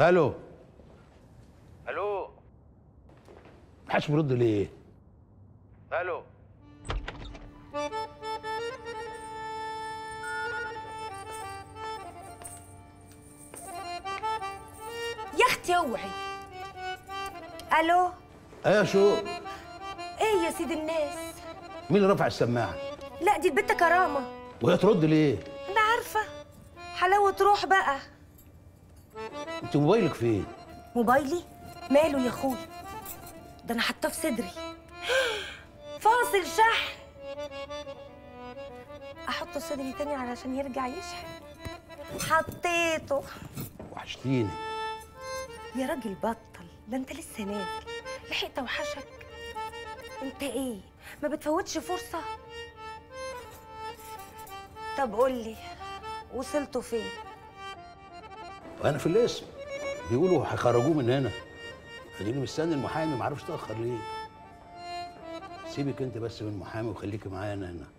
الو الو محدش بيرد ليه الو يا اختي اوعي الو ايه يا شو ايه يا سيد الناس مين اللي رفع السماعه لا دي البت كرامه وهي ترد ليه انا عارفه حلاوه روح بقى انت موبايلك فين موبايلي ماله يا اخويا ده انا حاطاه في صدري فاصل شحن احطه في صدري تاني علشان يرجع يشحن حطيته وحشتيني يا راجل بطل ده انت لسه نازل لحقت اوحشك انت ايه ما بتفوتش فرصه طب قول لي وصلتوا فين وانا في الاسم بيقولوا هيخرجوه من هنا اديني مستني المحامي ما اعرفش اتاخر ليه سيبك انت بس من المحامي وخليكي معايا انا هنا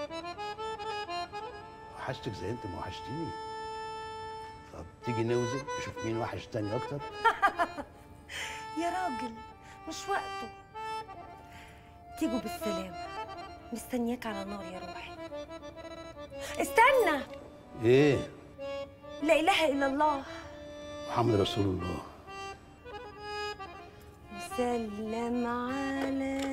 وحشتك زي انت ما وحشتيني طب تيجي نوزن نشوف مين وحش تاني اكتر يا راجل مش وقته تيجوا بالسلامة مستنياك على نار يا روحي استنى ايه لا إله إلا الله محمد رسول الله وسلم علي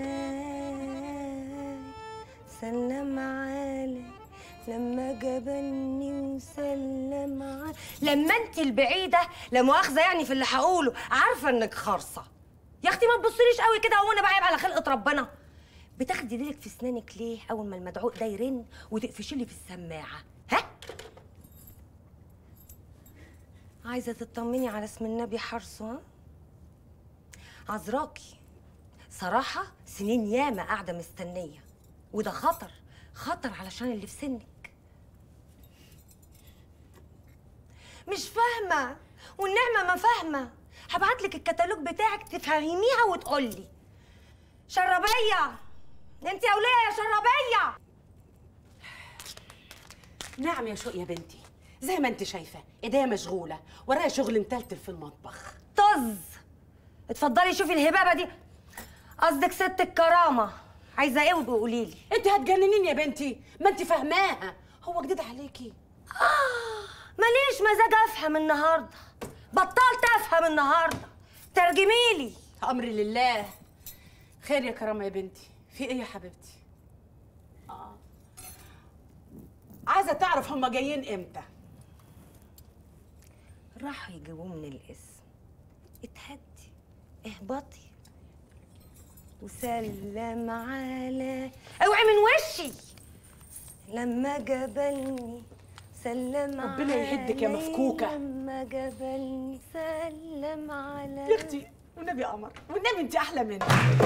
سلم علي لما جبني وسلم علي لما انت البعيدة لا مؤاخذة يعني في اللي هقوله عارفة انك خارصة يا اختي ما تبصليش قوي كده هو انا بعيب على خلقة ربنا بتاخدي ديلك في اسنانك ليه اول ما المدعوق ده يرن وتقفشي لي في السماعة ها عايزة تطمني على اسم النبي حرصه ها عذراكي صراحة سنين ياما قاعدة مستنية وده خطر خطر علشان اللي في سنك مش فاهمة والنعمة ما فاهمة هبعتلك الكتالوج بتاعك تفهميها وتقولي شربية انت يا ولية يا شربية نعم يا شوق يا بنتي زي ما انت شايفه ايديا مشغوله ورايا شغل متلتل في المطبخ طز اتفضلي شوفي الهبابة دي قصدك ست الكرامة عايزة ايه وقولي لي انت هتجننيني يا بنتي ما انت فاهماها هو جديد عليكي ماليش مزاج افهم النهارده بطلت افهم النهارده ترجمي لي امري لله خير يا كرامه يا بنتي في ايه يا حبيبتي اه عايزه تعرف هما جايين امتى راحوا يجيبوه من الاسم اتهدي اهبطي وسلم على اوعي من وشي لما جبلني سلم ربنا يهدك يا علي مفكوكة. لما جبلني سلم على يا اختي والنبي قمر والنبي انت احلى مني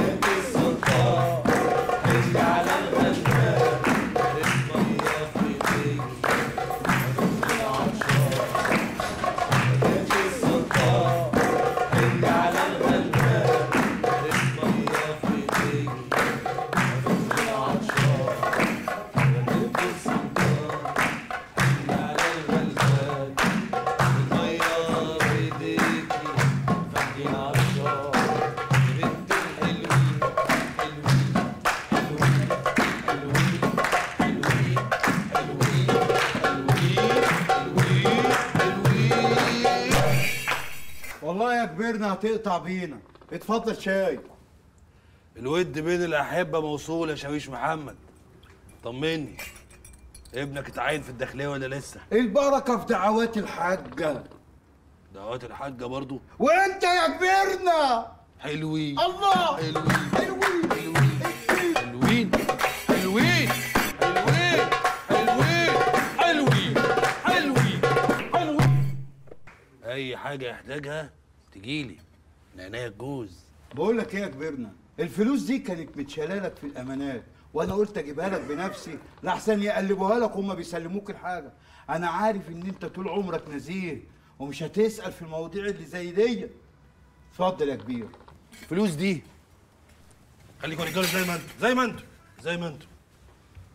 والله يا كبرنا هتقطع بينا اتفضل شاي الود بين الأحبة موصول يا شاويش محمد طمني ابنك اتعين في الداخلية ولا لسه؟ البركة في دعوات الحاجة دعوات الحاجة برضو وانت يا كبرنا حلوين الله حلوين حلوين حلوين حلوين حلوين حلوين حلوين حلوين حلوين أي حاجة يحتاجها تجيلي من عينيا الجوز بقول لك ايه يا كبرنا الفلوس دي كانت متشاله لك في الامانات وانا قلت اجيبها لك بنفسي لحسن يقلبوها لك وهم بيسلموك الحاجه انا عارف ان انت طول عمرك نزيه ومش هتسال في المواضيع اللي زي دي اتفضل يا كبير الفلوس دي خليكم رجاله زي ما انتوا زي ما انتوا زي ما انتوا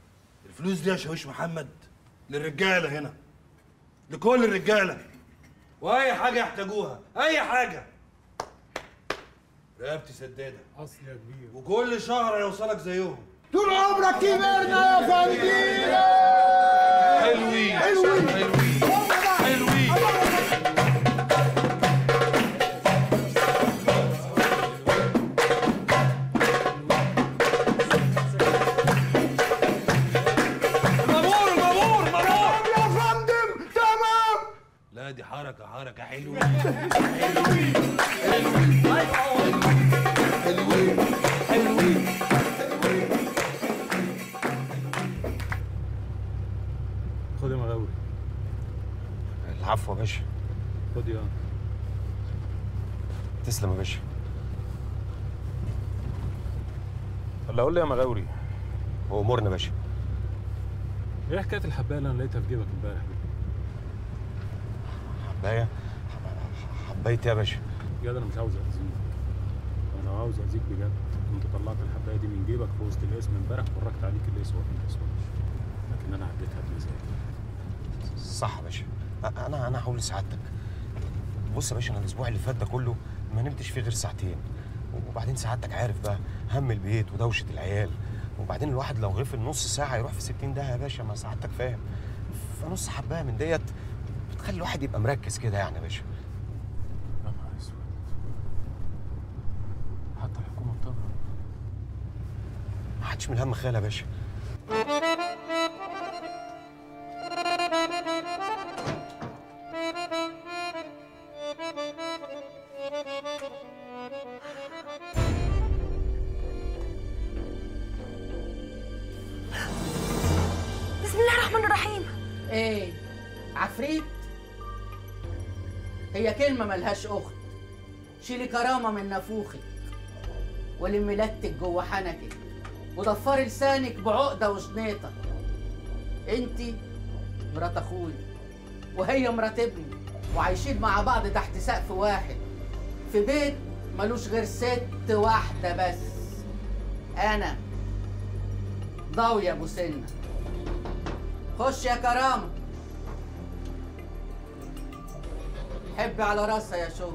الفلوس دي يا شاويش محمد للرجاله هنا لكل الرجاله واي حاجه يحتاجوها اي حاجه رقبتي سداده اصل يا كبير وكل شهر هيوصلك زيهم طول عمرك كبرنا يا فندم حلوين حلوين حلوين مامور مامور مامور يا فندم تمام لا دي حركه حركه حلوه خد يا مغاوري العفو يا باشا خد يا تسلم يا باشا اللي اقول لي يا مغاوري وامورنا يا باشا ايه حكايه الحبايه اللي انا لقيتها في جيبك امبارح دي؟ حبايه حبايه يا باشا بجد انا مش عاوز اذيك انا لو عاوز اذيك بجد كنت طلعت الحبايه دي من جيبك في وسط الاسم امبارح وفرجت عليك اللي يسوى واللي ما يسواش لكن انا عديتها بمزاجي صح يا باشا أ- انا انا هقول لسعادتك بص يا باشا انا الاسبوع اللي فات ده كله ما نمتش فيه غير ساعتين وبعدين سعادتك عارف بقى هم البيت ودوشه العيال وبعدين الواحد لو غفل نص ساعه يروح في 60 ده يا باشا ما سعادتك فاهم فنص حبايه من ديت بتخلي الواحد يبقى مركز كده يعني يا باشا يا نهار اسود حتى الحكومه بتضرب ما حدش من الهم خال يا باشا بسم الله الرحمن الرحيم ايه عفريت هي كلمة ملهاش أخت شيلي كرامة من نافوخك ولمي لتك جوه حنكك وضفري لسانك بعقدة وشنيطة انتي مرات اخوي وهي مرات ابني وعايشين مع بعض تحت سقف واحد في بيت ملوش غير ست واحدة بس أنا ضاوية أبو سنة خش يا كرامة حبي على راسها يا شو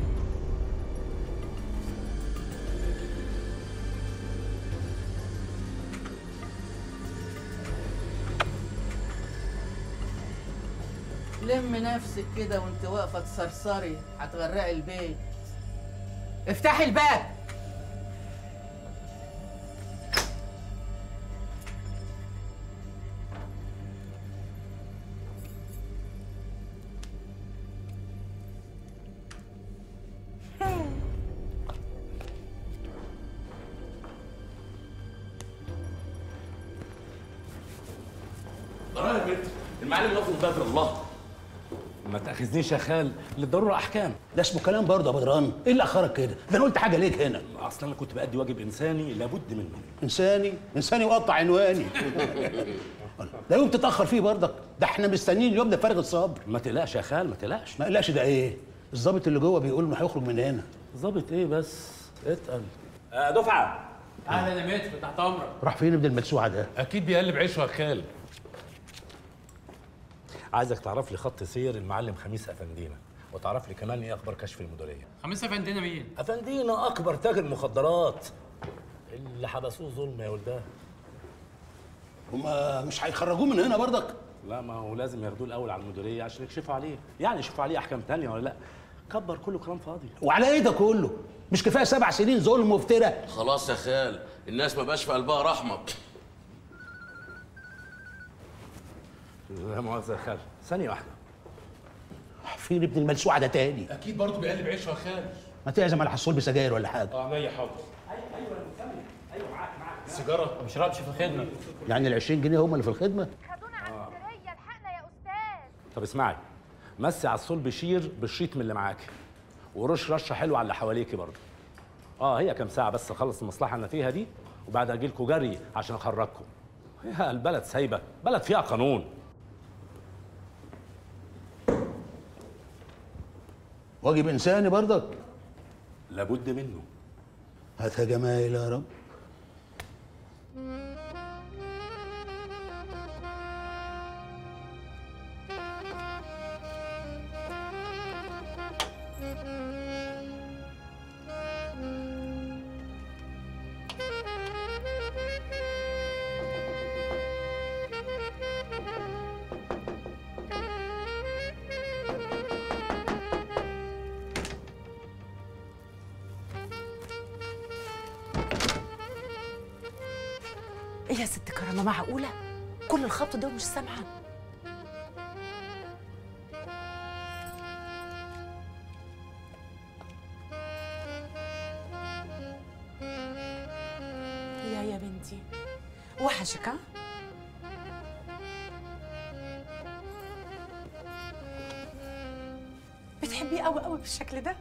لم نفسك كده وانت واقفة تسرسري هتغرقي البيت افتحي الباب ضرائب يا بنت المعلم لفظ بدر الله ما تاخذنيش يا خال للضروره احكام ده اسمه كلام برضه يا بدران ايه اللي اخرك كده ده انا قلت حاجه ليك هنا اصلا انا كنت بادي واجب انساني لابد منه انساني انساني وقطع عنواني ده يوم تتاخر فيه برضك ده احنا مستنيين اليوم ده فارغ الصبر ما تقلقش يا خال ما تقلقش ما قلقش ده ايه الظابط اللي جوه بيقول انه هيخرج من هنا ظابط ايه بس اتقل آه دفعه اهلا يا متر تحت امرك راح فين ابن المدسوعه ده اكيد بيقلب عيشه يا خال عايزك تعرف لي خط سير المعلم خميس افندينا وتعرف لي كمان ايه اخبار كشف المديريه خميس افندينا مين افندينا اكبر تاجر مخدرات اللي حبسوه ظلم يا ولدان هما مش هيخرجوه من هنا برضك لا ما هو لازم ياخدوه الاول على المديريه عشان يكشفوا عليه يعني يشوفوا عليه احكام تانية ولا لا كبر كله كلام فاضي وعلى ايه ده كله مش كفايه سبع سنين ظلم وافتراء خلاص يا خال الناس ما بقاش في قلبها رحمه لا مؤاخذه يا خال ثانيه واحده فين ابن الملسوعه ده تاني اكيد برضه بيقلب عيشه يا خال ما تعزم على حصول بسجاير ولا حاجه اه عينيا حاضر سيجاره ما بشربش في الخدمه يعني ال 20 جنيه هم اللي في الخدمه خدونا على السرية الحقنا يا أستاذ طب اسمعي مسي على الصول بشير بالشيط من اللي معاكي ورش رشه حلوه على اللي حواليكي برضه اه هي كام ساعه بس اخلص المصلحه اللي أنا فيها دي وبعد اجي لكم جري عشان اخرجكم يا البلد سايبه بلد فيها قانون واجب انساني برضك لابد منه هاتها جمايل يا رب ايه يا ست كرامه معقوله كل الخبط ده ومش سامعه يا يا بنتي وحشك ها بتحبيه قوي قوي بالشكل ده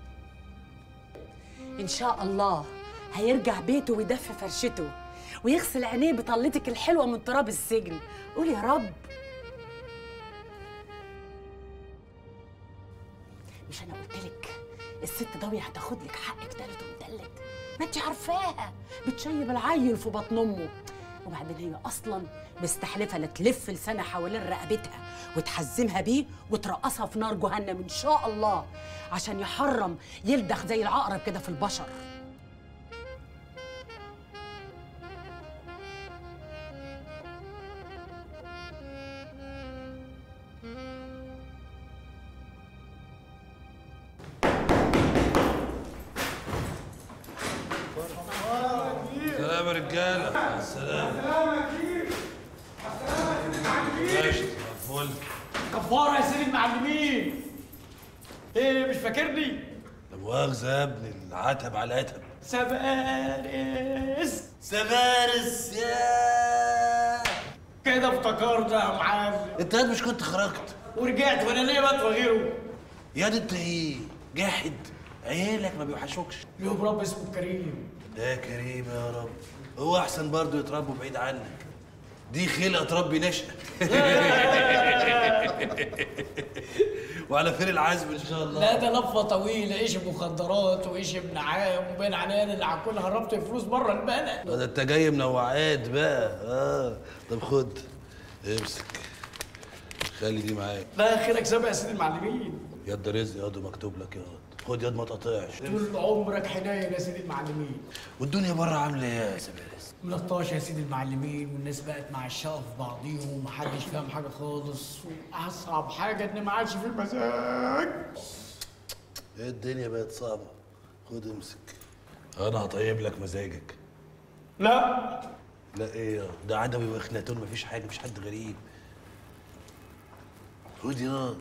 ان شاء الله هيرجع بيته ويدفي فرشته ويغسل عينيه بطلتك الحلوه من تراب السجن قول يا رب مش انا قلت لك الست ضوية هتاخد لك حقك تالت ومتلت ما انت عارفاها بتشيب العيل في بطن امه وبعدين هي اصلا مستحلفه لا تلف لسانها حوالين رقبتها وتحزمها بيه وترقصها في نار جهنم ان شاء الله عشان يحرم يلدغ زي العقرب كده في البشر سلام يا رجاله السلام ماشي فل كفاره يا سيدي المعلمين ايه مش فاكرني لا مؤاخذه يا ابني العتب على العتب سبارس سبارس يا كده افتكرت يا معلم انت قد مش كنت خرجت ورجعت وانا ليه بقى غيره يا دي انت ايه جاحد عيالك ما بيوحشوكش ليهم رب اسمه كريم يا كريم يا رب هو احسن برضه يتربوا بعيد عنك دي خلقه تربي نشأة وعلى خير العزم ان شاء الله لا ده لفه طويله ايش مخدرات وايش ابن عام وبين عنان اللي هكون هربت فلوس بره البلد ده انت جاي منوعات بقى اه طب خد امسك خلي دي معاك لا خيرك سابق يا سيدي المعلمين يد رزق ياض مكتوب لك ياض خد ياض ما تقطعش طول عمرك حنين يا سيدي المعلمين والدنيا بره عامله ايه يا سبارس ملطاش يا سيدي المعلمين والناس بقت مع الشقة في بعضيهم ومحدش فاهم حاجة خالص وأصعب حاجة إن ما عادش في مزاج ايه الدنيا بقت صعبه خد امسك انا هطيب لك مزاجك لا لا ايه يا ده عدوي واخناتون مفيش حاجه مفيش حد غريب خد ياض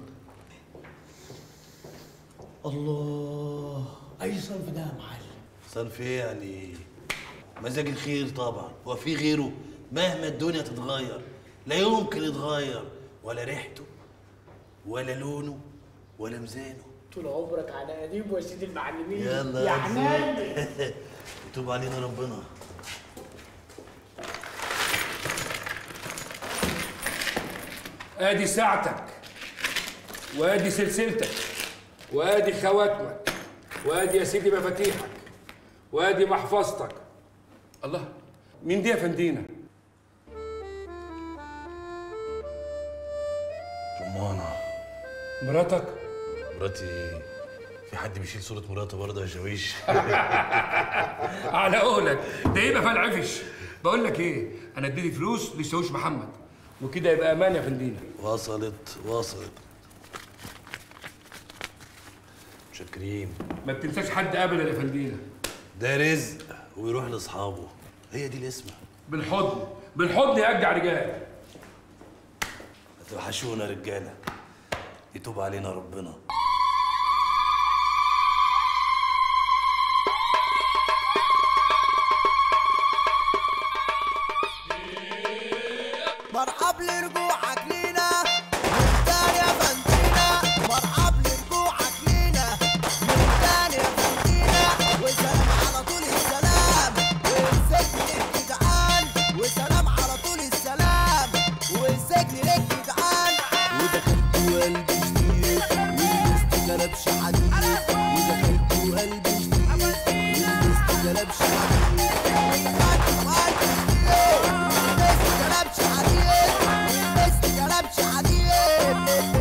الله أي صنف ده يا معلم صنف ايه يعني مزاج الخير طبعا هو في غيره مهما الدنيا تتغير لا يمكن يتغير ولا ريحته ولا لونه ولا ميزانه طول عمرك على قديم يا سيدي المعلمين يلا يا يا حنين زين. يتوب علينا ربنا ادي ساعتك وادي سلسلتك وادي خواتمك وادي يا سيدي مفاتيحك وادي محفظتك الله مين دي يا فندينا رمانة مراتك مراتي ايه؟ في حد بيشيل صورة مراته برضه يا شاويش على قولك ده يبقى فال عفش بقول لك ايه انا اديتي فلوس للشاويش محمد وكده يبقى امان يا فندينا وصلت وصلت شاكرين ما بتنساش حد ابدا يا فندينا ده رزق ويروح لاصحابه هي دي الاسمه بالحضن بالحضن يرجع رجال هتوحشونا رجاله يتوب علينا ربنا مرحب لرجوعك لينا من تاني يا فندينا مرحب لرجوعك لينا من تاني يا فندينا وسلام على طول السلام والسجن لك جدعان وسلام على طول السلام والسجن لك جدعان ودخلت وقلبي جديد ولبست كلبش حديد ودخلت وقلبي جديد ولبست كلبش حديد ودخلت وقلبي جديد ولبست كلبش حديد ولبست كلبش حديد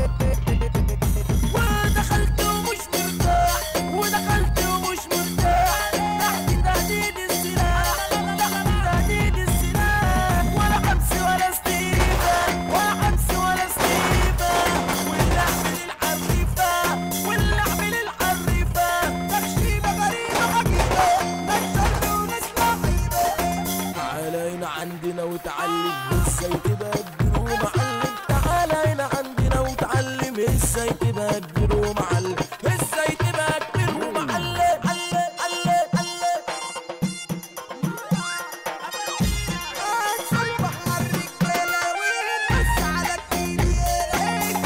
ودخلت ومش مرتاح ودخلت ومش مرتاح تحت تهديد السلاح تحت تهديد السلاح ولا حبس ولا استيفاء ولا حبس ازاي تبقى كبير ومعلم ازاي تبقى كبير ومعلم علم علم علم صبح على الرجاله والناس على الكبير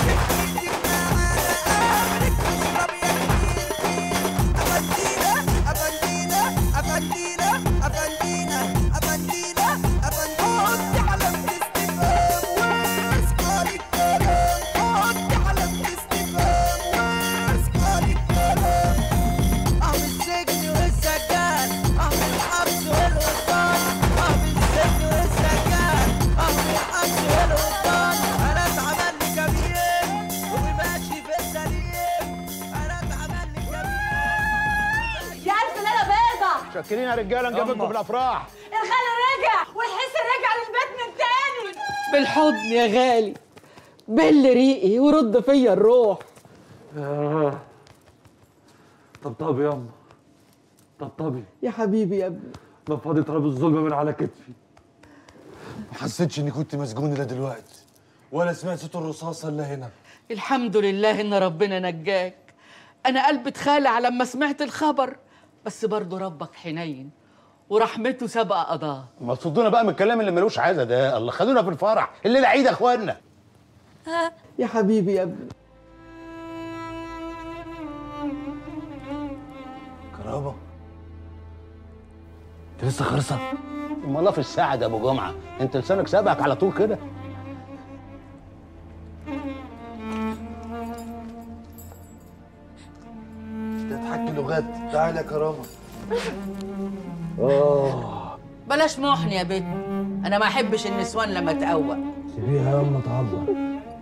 افندينا افندينا افندينا افندينا افندينا حط علامة استفهام واسكال الكلام حط علامة استفهام واسكال الكلام اه السجن والسجان اه الحبس والغفران اه السجن والسجان اه الحبس والغفران انا اتعمل لي كبير وماشي في السليم انا اتعمل لي كبير يا ألف ليلة بيضة شاكرين يا رجاله نجيبكم في الافراح الخال رجع والحسن رجع للبيت من تاني بالحضن يا غالي بل ريقي ورد فيا الروح آه. طبطبي ياما طبطبي يا حبيبي يا ابني ما فاضي تراب الظلم من على كتفي ما حسيتش اني كنت مسجون الا دلوقتي ولا سمعت صوت الرصاصه الا هنا الحمد لله ان ربنا نجاك انا قلبي اتخالع لما سمعت الخبر بس برضه ربك حنين ورحمته سبق قضاه ما تصدونا بقى من الكلام اللي ملوش عايزه ده الله خلونا في الفرح الليله عيد يا اخوانا يا حبيبي يا ابني كرامه انت لسه خرصه امال الله في الساعه ده ابو جمعه انت لسانك سابقك على طول كده تضحك لغات تعال يا كرامه اه بلاش محن يا بنت انا ما احبش النسوان لما تقوق سيبيها ياما تعبر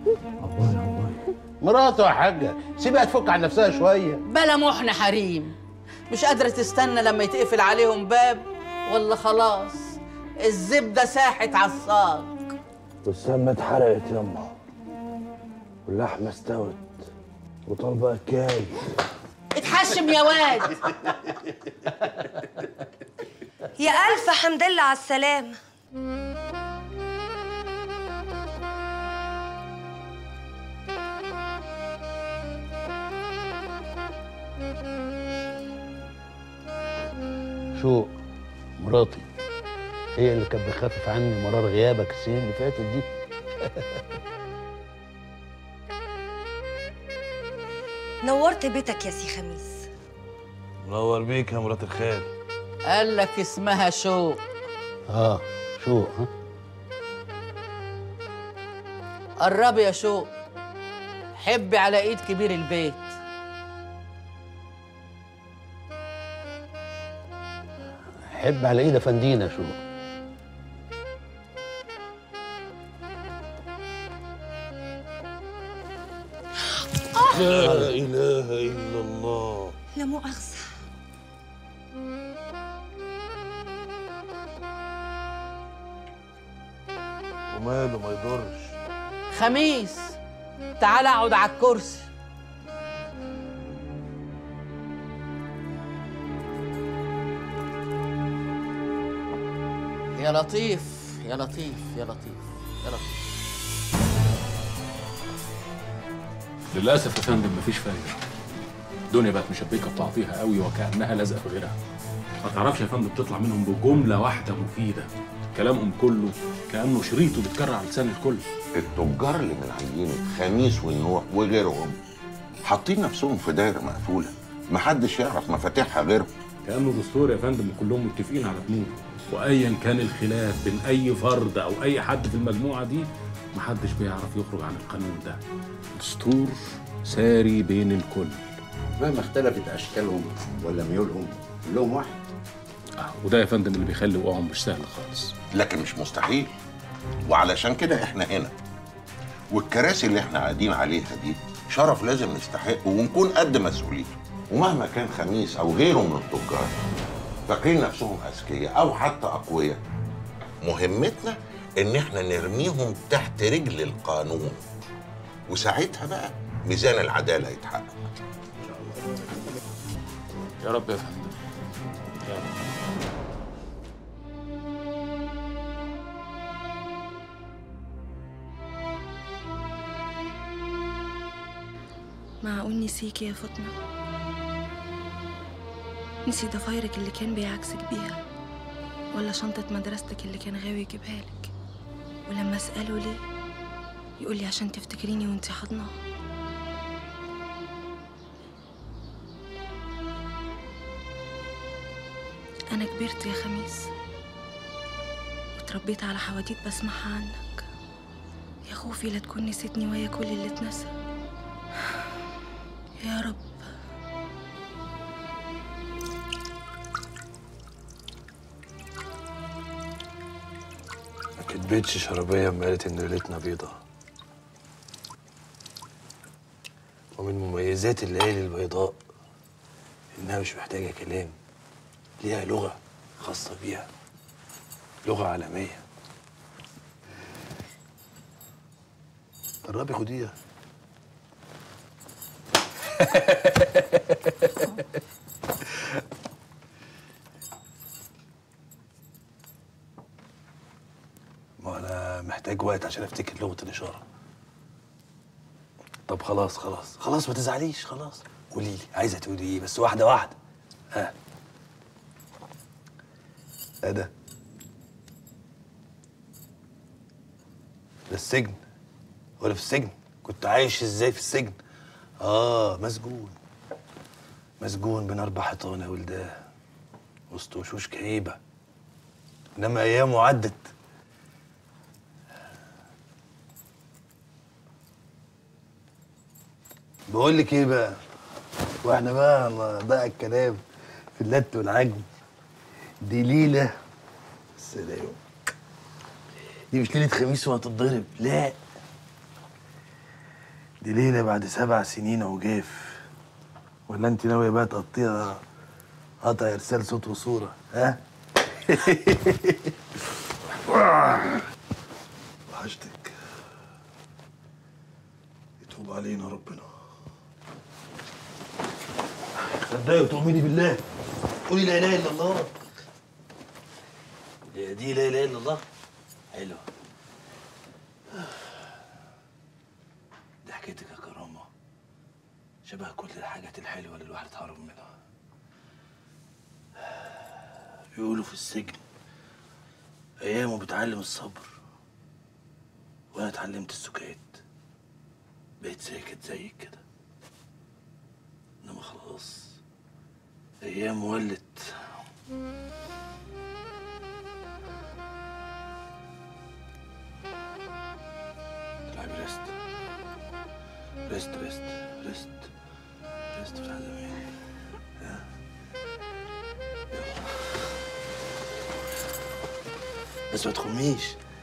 مراته يا حاجه سيبها تفك عن نفسها شويه بلا محن حريم مش قادرة تستنى لما يتقفل عليهم باب ولا خلاص الزبدة ساحت على الصاج والسمنة اتحرقت ياما واللحمة استوت وطالبة أكال اتحشم يا واد يا ألف حمد لله على السلامة شو مراتي هي اللي كانت بتخفف عني مرار غيابك السنين اللي فاتت دي نورت بيتك يا سي خميس منور بيك يا مرات الخال قال لك اسمها شوق اه شو ها قربي يا شوق حبي على ايد كبير البيت حب على ايد افندينا شو لا اله الا الله لا مؤاخذة وماله ما يضرش خميس تعال اقعد على الكرسي يا لطيف يا لطيف يا لطيف يا لطيف للاسف يا فندم مفيش فايده الدنيا بقت مشبكه في بعضيها قوي وكانها لازقه في غيرها ما تعرفش يا فندم تطلع منهم بجمله واحده مفيده كلامهم كله كانه شريط وبيتكرر على لسان الكل التجار اللي من عينة خميس والنوح وغيرهم حاطين نفسهم في دايره مقفوله محدش يعرف مفاتيحها غيرهم كانه دستور يا فندم وكلهم متفقين على بنود وايا كان الخلاف بين اي فرد او اي حد في المجموعه دي محدش بيعرف يخرج عن القانون ده دستور ساري بين الكل مهما اختلفت اشكالهم ولا ميولهم كلهم واحد آه، وده يا فندم اللي بيخلي وقعهم مش سهل خالص لكن مش مستحيل وعلشان كده احنا هنا والكراسي اللي احنا قاعدين عليها دي شرف لازم نستحقه ونكون قد مسؤوليته ومهما كان خميس او غيره من التجار فاكرين نفسهم اذكياء او حتى اقوياء مهمتنا ان احنا نرميهم تحت رجل القانون وساعتها بقى ميزان العداله يتحقق يا رب يا فندم يا رب معقول نسيكي يا فاطمة نسي ضفايرك اللي كان بيعكسك بيها ولا شنطة مدرستك اللي كان غاوي يجيبها لك ولما أسأله ليه يقول لي عشان تفتكريني وانتي حضناه أنا كبرت يا خميس وتربيت على حواديت بسمعها عنك يا خوفي لا تكون نسيتني ويا كل اللي اتنسى يا رب ما كدبتش شربية اما قالت ان ليلتنا بيضة ومن مميزات الليالي البيضاء انها مش محتاجة كلام ليها لغة خاصة بيها لغة عالمية قربي خديها ما انا محتاج وقت عشان افتكر لغة الإشارة طب خلاص خلاص خلاص ما تزعليش خلاص قولي لي عايزة تقولي ايه بس واحدة واحدة ها ايه ده ده السجن ولا في السجن كنت عايش ازاي في السجن اه مسجون مسجون بين اربع حيطان يا ولداه وسط وشوش كئيبه انما ايامه عدت بقول لك ايه بقى واحنا بقى ما بقى الكلام في اللت والعجن دي ليله سلام دي مش ليله خميس وهتتضرب لا دي ليله بعد سبع سنين وجاف ولا انت ناويه بقى تقطيها قطع ارسال صوت وصوره ها وحشتك يتوب علينا ربنا صدقي وتؤمني بالله قولي لا اله الا الله هي دي لا اله الا الله حلوه دي حكايتك يا كرامه شبه كل الحاجات الحلوه اللي الواحد اتهرب منها بيقولوا في السجن ايامه بتعلم الصبر وانا اتعلمت السكات بقيت ساكت زيك كده انما خلاص ايام ولت تلعبي ريست ريست ريست ريست ريست في العالمين ها؟ يلا. بس ما تخميش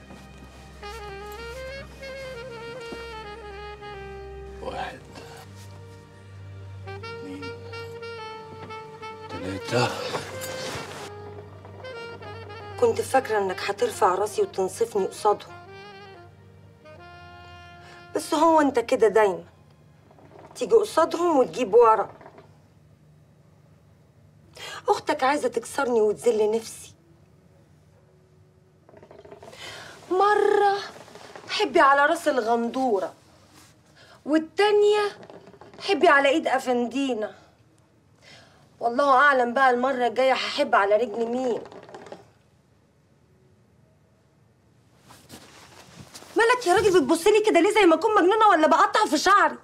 واحد اثنين ثلاثة كنت فاكرة انك هترفع راسي وتنصفني قصادهم بس هو انت كده دايما تيجي قصادهم وتجيب ورا اختك عايزة تكسرني وتذل نفسي مرة حبي على راس الغندورة والتانية حبي على ايد افندينا والله اعلم بقى المرة الجاية هحب على رجل مين مالك يا راجل بتبصلي كده ليه زي ما اكون مجنونه ولا بقطع في شعري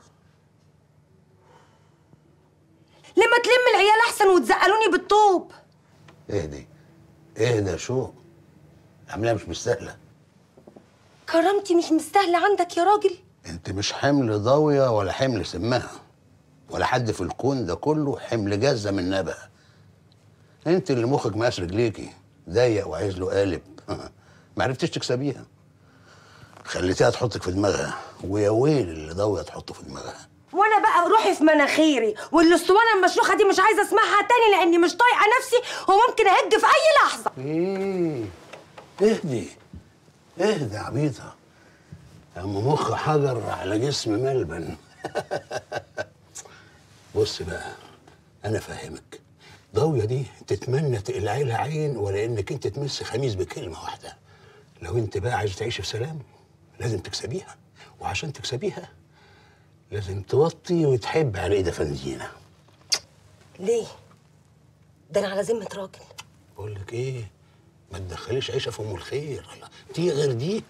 لما تلم العيال احسن وتزقلوني بالطوب اهدي اهدى شو عاملاها مش مستاهله كرامتي مش مستاهله عندك يا راجل انت مش حمل ضاويه ولا حمل سمها ولا حد في الكون ده كله حمل جزه من نبأ انت اللي مخك مقاس رجليكي ضيق وعايز له قالب ما عرفتش تكسبيها خليتيها تحطك في دماغها ويا ويل اللي ضاويه تحطه في دماغها وانا بقى روحي في مناخيري والاسطوانه المشروخه دي مش عايزه اسمعها تاني لاني مش طايقه نفسي وممكن اهج في اي لحظه ايه اهدي اهدي يا عبيطه اما مخ حجر على جسم ملبن بص بقى انا فاهمك ضاويه دي تتمنى تقلعي لها عين ولا انك انت تمس خميس بكلمه واحده لو انت بقى عايز تعيش في سلام لازم تكسبيها وعشان تكسبيها لازم توطي وتحب على ايد فندينا ليه ده انا على ذمه راجل بقول لك ايه ما تدخليش عيشه في ام الخير الله دي غير دي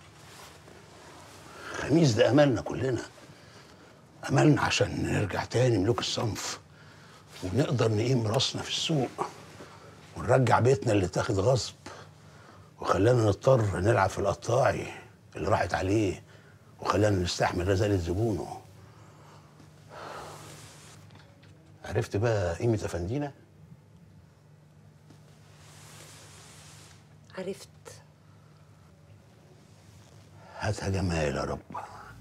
خميس ده املنا كلنا املنا عشان نرجع تاني ملوك الصنف ونقدر نقيم راسنا في السوق ونرجع بيتنا اللي اتاخد غصب وخلانا نضطر نلعب في القطاعي اللي راحت عليه وخلانا نستحمل رزالة زبونه عرفت بقى قيمة أفندينا؟ عرفت هاتها جمال يا رب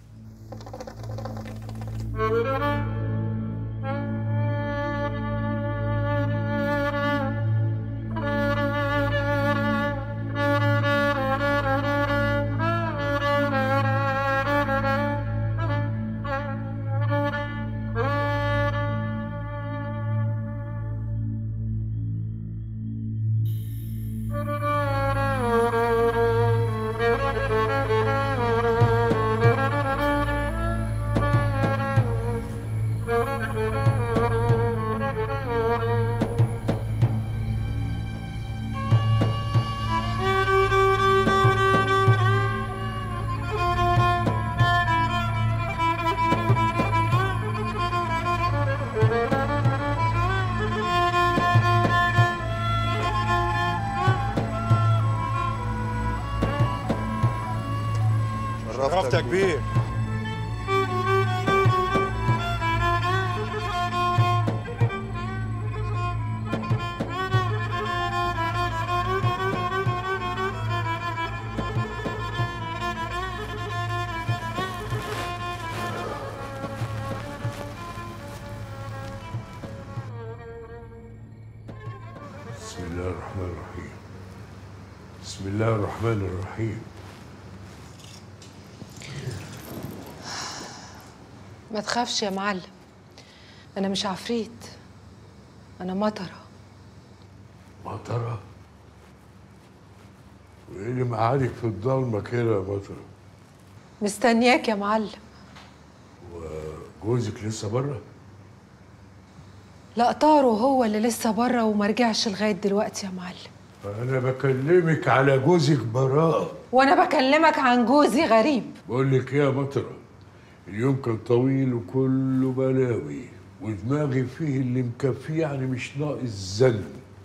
شرفت يا كبير بسم الله الرحمن الرحيم بسم الله الرحمن الرحيم ما تخافش يا معلم انا مش عفريت انا مطره مطرة وايه اللي معادك في الضلمة كده يا مطرة مستنياك يا معلم جوزك لسه بره لا طارو هو اللي لسه بره وما رجعش لغايه دلوقتي يا معلم انا بكلمك على جوزك براءة وانا بكلمك عن جوزي غريب بقول لك ايه يا مطرة اليوم كان طويل وكله بلاوي ودماغي فيه اللي مكفيه يعني مش ناقص زن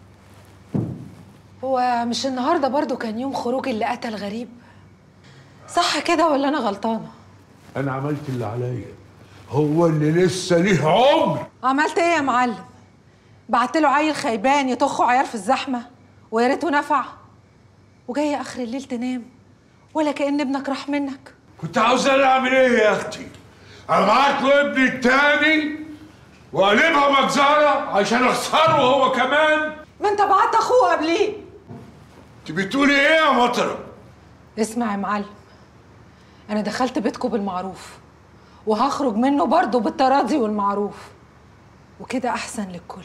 هو مش النهارده برضو كان يوم خروج اللي قتل غريب صح كده ولا انا غلطانه انا عملت اللي عليا هو اللي لسه ليه عمر عملت ايه يا معلم بعت له عيل خيبان يطخه عيار في الزحمه ويا ريته نفع وجايه اخر الليل تنام ولا كأن ابنك راح منك كنت عاوز انا اعمل ايه يا اختي ابعت له ابني التاني واقلبها مجزره عشان اخسره هو كمان ما انت بعت اخوه قبليه انت بتقولي ايه يا مطره اسمع يا معلم انا دخلت بيتكم بالمعروف وهخرج منه برضه بالتراضي والمعروف وكده احسن للكل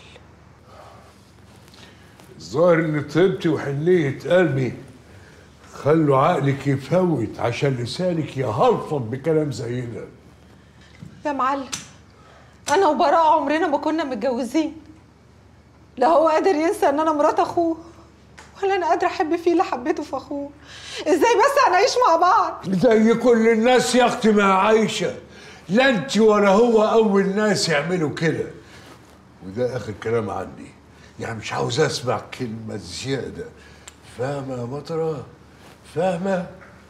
الظاهر ان طيبتي وحنيه قلبي خلوا عقلك يفوت عشان لسانك يهلفظ بكلام زي ده يا معلم انا وبراء عمرنا ما كنا متجوزين لا هو قادر ينسى ان انا مرات اخوه ولا انا قادره احب فيه اللي حبيته في اخوه ازاي بس هنعيش مع بعض زي كل الناس يا اختي ما عايشه لا انت ولا هو اول ناس يعملوا كده وده اخر كلام عندي يعني مش عاوز اسمع كلمه زياده فاهمه يا مطره فاهمه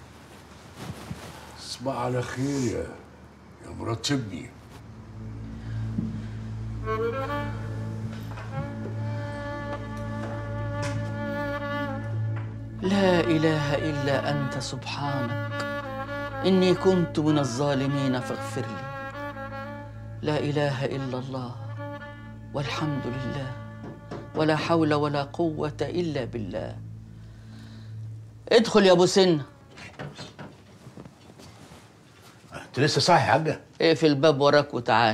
اسمع على خير يا يا مرات ابني لا إله إلا أنت سبحانك إني كنت من الظالمين فاغفر لي لا إله إلا الله والحمد لله ولا حول ولا قوة إلا بالله ادخل يا أبو سنة انت لسه صاحي يا حاجه اقفل الباب وراك وتعال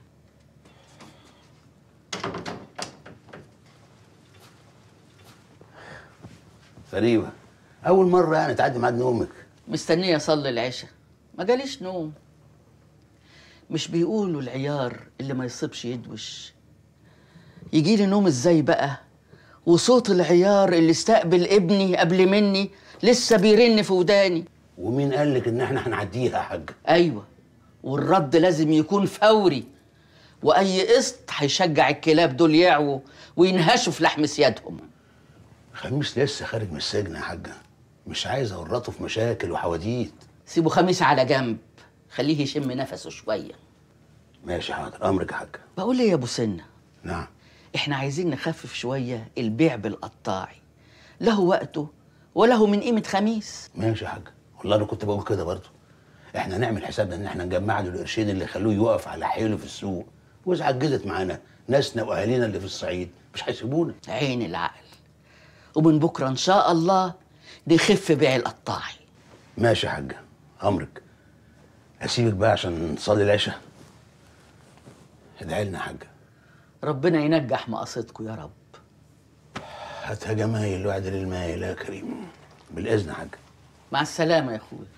غريبه اول مره يعني تعدي ميعاد نومك مستنية أصلي العشاء ما جاليش نوم مش بيقولوا العيار اللي ما يصيبش يدوش يجي لي نوم ازاي بقى وصوت العيار اللي استقبل ابني قبل مني لسه بيرن في وداني ومين قال لك ان احنا هنعديها يا حاج ايوه والرد لازم يكون فوري واي قسط هيشجع الكلاب دول يعووا وينهشوا في لحم سيادهم خميس لسه خارج من السجن يا حاجه مش عايز اورطه في مشاكل وحواديت سيبوا خميس على جنب خليه يشم نفسه شويه ماشي حاضر امرك يا حاج بقول ايه يا ابو سنه نعم احنا عايزين نخفف شويه البيع بالقطاعي له وقته وله من قيمه خميس ماشي يا حاج والله انا كنت بقول كده برضه احنا نعمل حسابنا ان احنا نجمع له القرشين اللي يخلوه يقف على حيله في السوق واذا عجزت معانا ناسنا واهالينا اللي في الصعيد مش هيسيبونا عين العقل ومن بكره ان شاء الله نخف بيع القطاعي ماشي يا حاجه امرك اسيبك بقى عشان نصلي العشاء ادعي لنا يا حاجه ربنا ينجح مقاصدكم يا رب هاتها جمايل وعد للمايل يا كريم بالاذن يا حاجه مع السلامه يا اخويا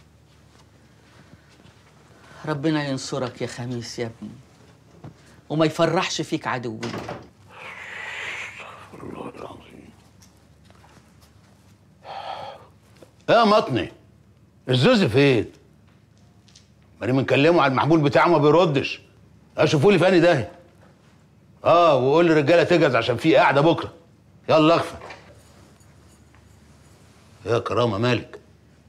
ربنا ينصرك يا خميس يا ابني وما يفرحش فيك عدوك والله العظيم يا مطني الزوز فين؟ ماني بنكلمه على المحمول بتاعه ما بيردش اشوفوا لي في انهي داهيه اه وقول للرجاله تجهز عشان في قاعده بكره يلا اخفى يا كرامه مالك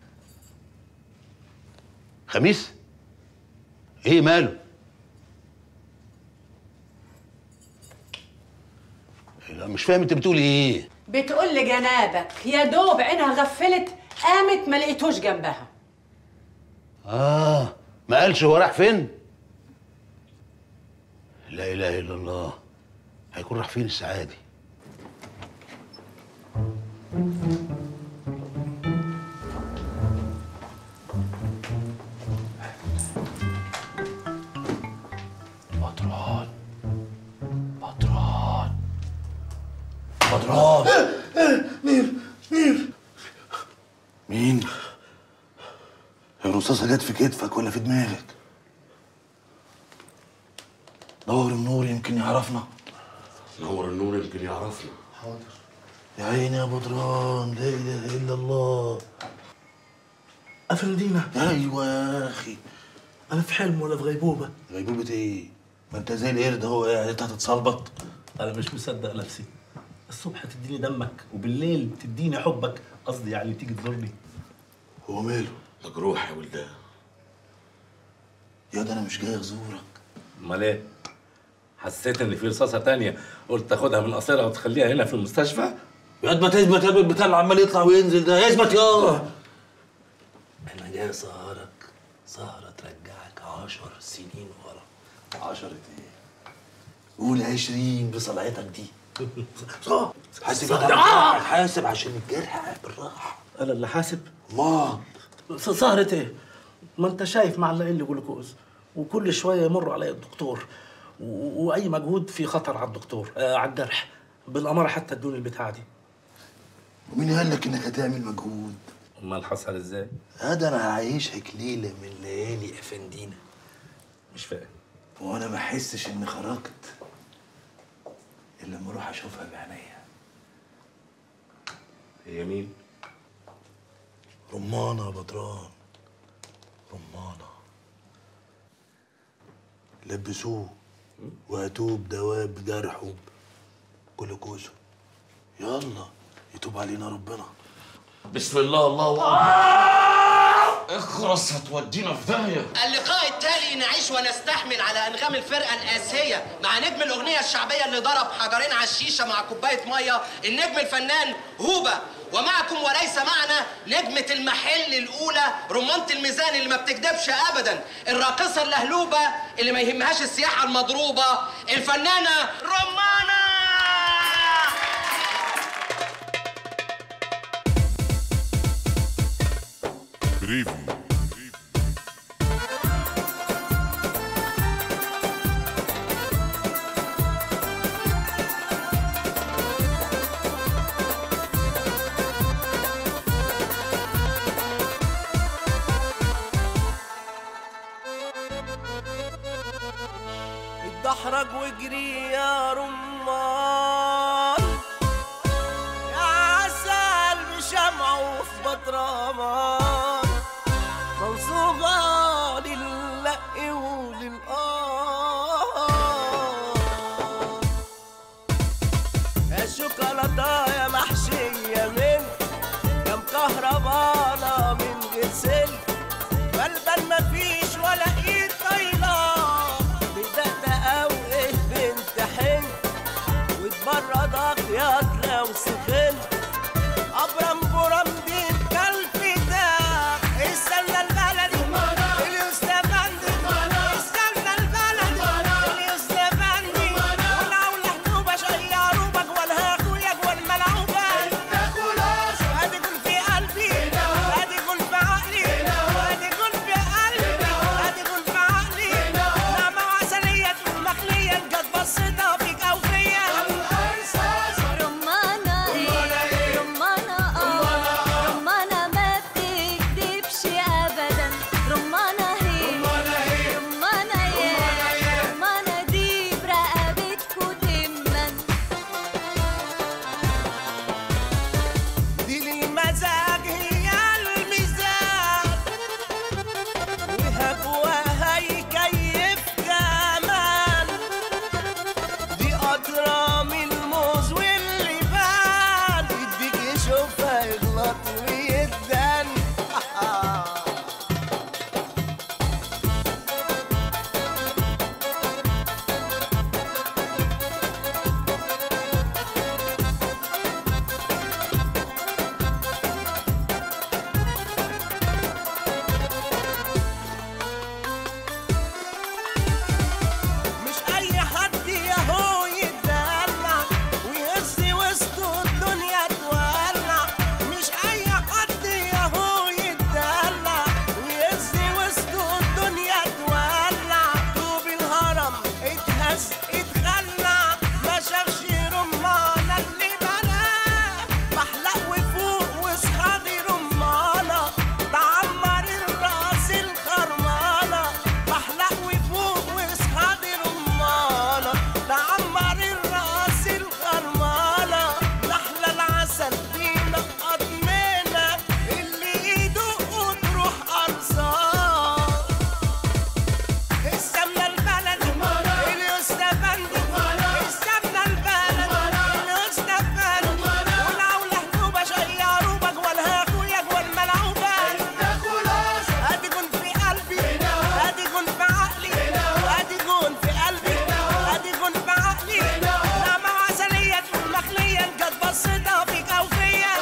خميس ايه ماله لا مش فاهم انت بتقولي ايه بتقول لجنابك يا دوب عينها غفلت قامت ما لقيتوش جنبها اه ما قالش هو راح فين لا اله الا الله هيكون راح فين السعادي بدران بدران بدران مين مين مين؟ الرصاصة جت في كتفك ولا في دماغك؟ دور النور يمكن يعرفنا نور النور يمكن يعرفنا حاضر يا عيني يا بدران لا اله الا الله افندينا ايوه يا اخي انا في حلم ولا في غيبوبه غيبوبة ايه؟ ما انت زي القرد اهو قاعد انت هتتصلبط انا مش مصدق نفسي الصبح تديني دمك وبالليل تديني حبك قصدي يعني تيجي تزورني هو ماله؟ مجروح يا ولدان يا ده انا مش جاي ازورك امال ايه؟ حسيت ان في رصاصه تانية قلت تاخدها من قصيرها وتخليها هنا في المستشفى يا ما تثبت يا البتاع اللي عمال يطلع وينزل ده اثبت يا انا جاي اسهرك سهره ترجعك عشر سنين ورا عشرة ايه؟ قول عشرين بصلعتك دي صح حاسب آه! يا حاسب عشان الجرح بالراحه انا اللي حاسب ما سهرة ايه؟ ما انت شايف معلقين لي جلوكوز وكل شويه يمر علي الدكتور و- واي مجهود في خطر على الدكتور آه على الجرح بالاماره حتى ادوني البتاعه دي ومين قال لك انك هتعمل مجهود؟ امال حصل ازاي؟ هذا انا هعيشك ليله من ليالي افندينا مش فاهم وانا ما احسش اني خرجت الا لما اروح اشوفها بعينيا هي مين؟ رمانه يا بدران رمانه لبسوه وهاتوه بدواب جرحه جلوكوزه يلا يتوب علينا ربنا بسم الله الله اكبر اخرس هتودينا في داهيه اللقاء التالي نعيش ونستحمل على انغام الفرقه الاسيه مع نجم الاغنيه الشعبيه اللي ضرب حجرين على الشيشه مع كوبايه ميه النجم الفنان هوبا ومعكم وليس معنا نجمة المحل الأولى رمانة الميزان اللي ما بتكدبش أبدا الراقصة اللهلوبة اللي ما يهمهاش السياحة المضروبة الفنانة رمانة بريفو دحرج واجري يا رمان يا عسل بشمعه في بطرمان منصوبة للق وللآه يا شوكولاتة يا محشية من يا مكهربانة من غير سلك بلبل مفيش ولا ايد طايلة بدقدقة وايه بنت حن وتبرد اخياط لو سخنت ابرم برم دي الكلب ده استنى البلد اليوستفندي استنى البلد اليوستفندي ولو لحنوبة شيروبك ولا هاكويك والملعوبة ادي كل في قلبي ادي كل في عقلي ادي كل في قلبي ادي كل في عقلي نعمة وعسلية مخلية جت بصيتها فيك او فيا رمانة رمانة اه رمانة ما بتكدبش ابدا رمانة هي رمانة يا رمانة دي برقبتكوا تمن دي للمزاج هي الميزان وهبوها يكيف كمان دي قطرة من الموز واللبان يديك يشوفها يغلط ويدان مش اي حد ياهو يتدلع ويهز وسط الدنيا تولع مش اي حد ياهو يتدلع ويهز وسط الدنيا تولع طوب الهرم اتهز اتخلع ما شافش رمانة اللي بناه محلق وفوق وصحابي رمانة بعمر الراس الخرمانة محلق وفوق واصحابي رمانة بعمر الراس الخرمانة نحلى العسل بينقط منا اللي ايده وتروح ارصاد السمنة البلد اليوستفندي السمنة البلد اليوستفندي ولو لحنوبة شيروبك ولا هاكويك والملعوبة ادي جون في قلبي ادي جون في عقلي ادي جون في قلبي ادي جون في عقلي نعمة وعسلية مخلية جت بصيتها فيك او فيا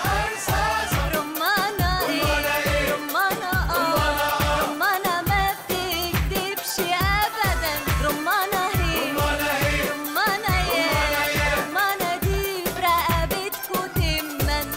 رمانة رمانة اه رمانة ما بتكدبش ابدا رمانة هي رمانة يا رمانة دي برقبتكوا تمن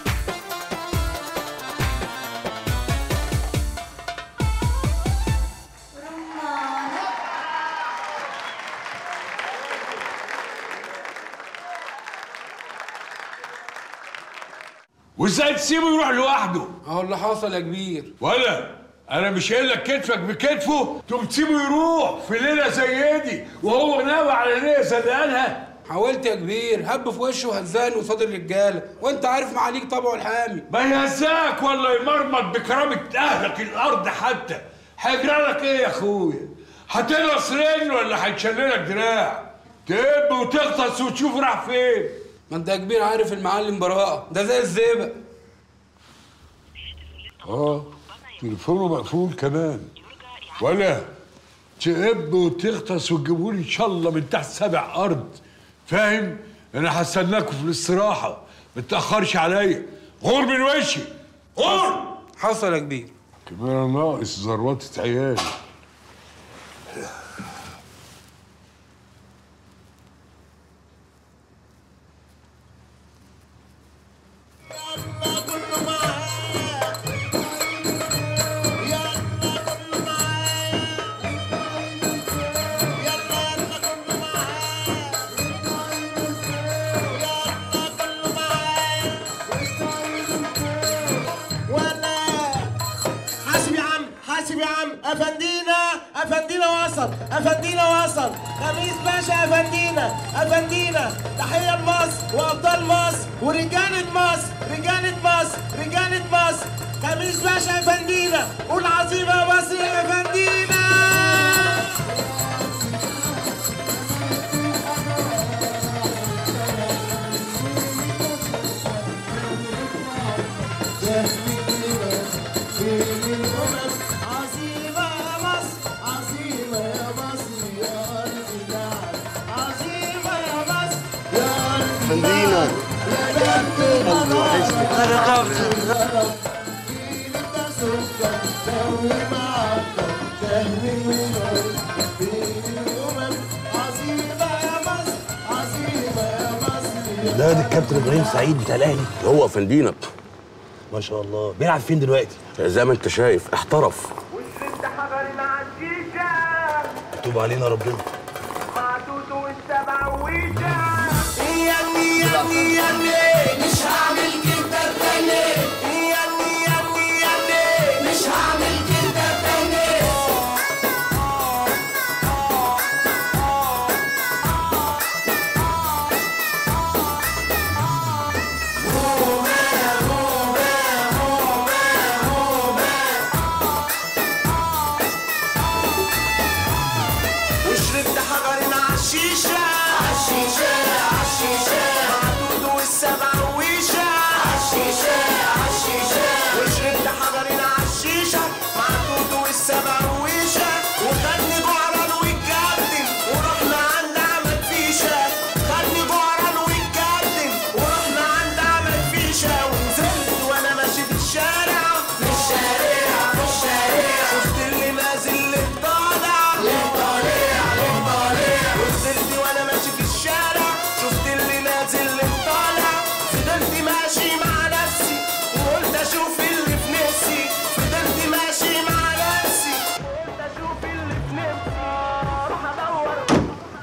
وازاي تسيبه يروح لوحده اهو اللي حصل يا كبير ولا انا مش قايل لك كتفك بكتفه تقوم تسيبه يروح في ليله زي دي وهو ناوي على ليله زنقانها حاولت يا كبير هب في وشه وهزاني قصاد الرجاله وانت عارف معاليك طبعه الحامي ما يهزاك ولا يمرمط بكرامه اهلك الارض حتى هيجرى لك ايه يا اخويا هتنقص رجل ولا هيتشللك دراع تب وتغطس وتشوف راح فين ما انت يا كبير عارف المعلم براءه ده زي الزيبق اه تليفونه مقفول كمان ولا تقب وتغطس وتجيبوا لي ان شاء الله من تحت سبع ارض فاهم انا هستناكم في الاستراحه ما تاخرش عليا غور من وشي غور حصل يا كبير كمان ناقص زروطة عيالي ولا حاسب يا عم حاسب يا عم افندينا افندينا وصل افندينا وصل خميس باشا افندينا افندينا تحيه لمصر وابطال مصر ورجاله مصر رجاله مصر رجاله مصر خميس باشا افندينا قول عظيمه يا مصر يا افندينا عظيمة يا مصر عظيمة يا مصر يا أرض النعم عظيمة يا مصر يا أرض فندينا قلبي وحشني انا ده ده الكابتن ابراهيم سعيد بتاع الاهلي هو فندينا ما شاء الله بيلعب فين دلوقتي زي ما انت شايف احترف توب علينا ربنا ياني ياني ياني مش هعمل كده تاني ياني ياني ياني مش هعمل كده تاني وشربت حجر عالشيشة عالشيشة عالشيشة معدود والسبع ويشة عالشيشة عالشيشة وشربت حجر عالشيشة معدود والسبع ويشة وخدني جعران والكابتن ورحنا عند عمل فيشة خدني جعران والكابتن ورحنا عند عمل فيشة ونزلت وانا ماشي في الشارع في الشارع في الشارع شفت اللي نازل اللي طالع اللي طالع اللي طالع ونزلت وانا ماشي في الشارع شفت اللي نازل اللي طالع فضلت ماشي مع نفسي وقلت اشوف اللي في نفسي فضلت ماشي مع نفسي قلت اشوف اللي في نفسي اروح ادور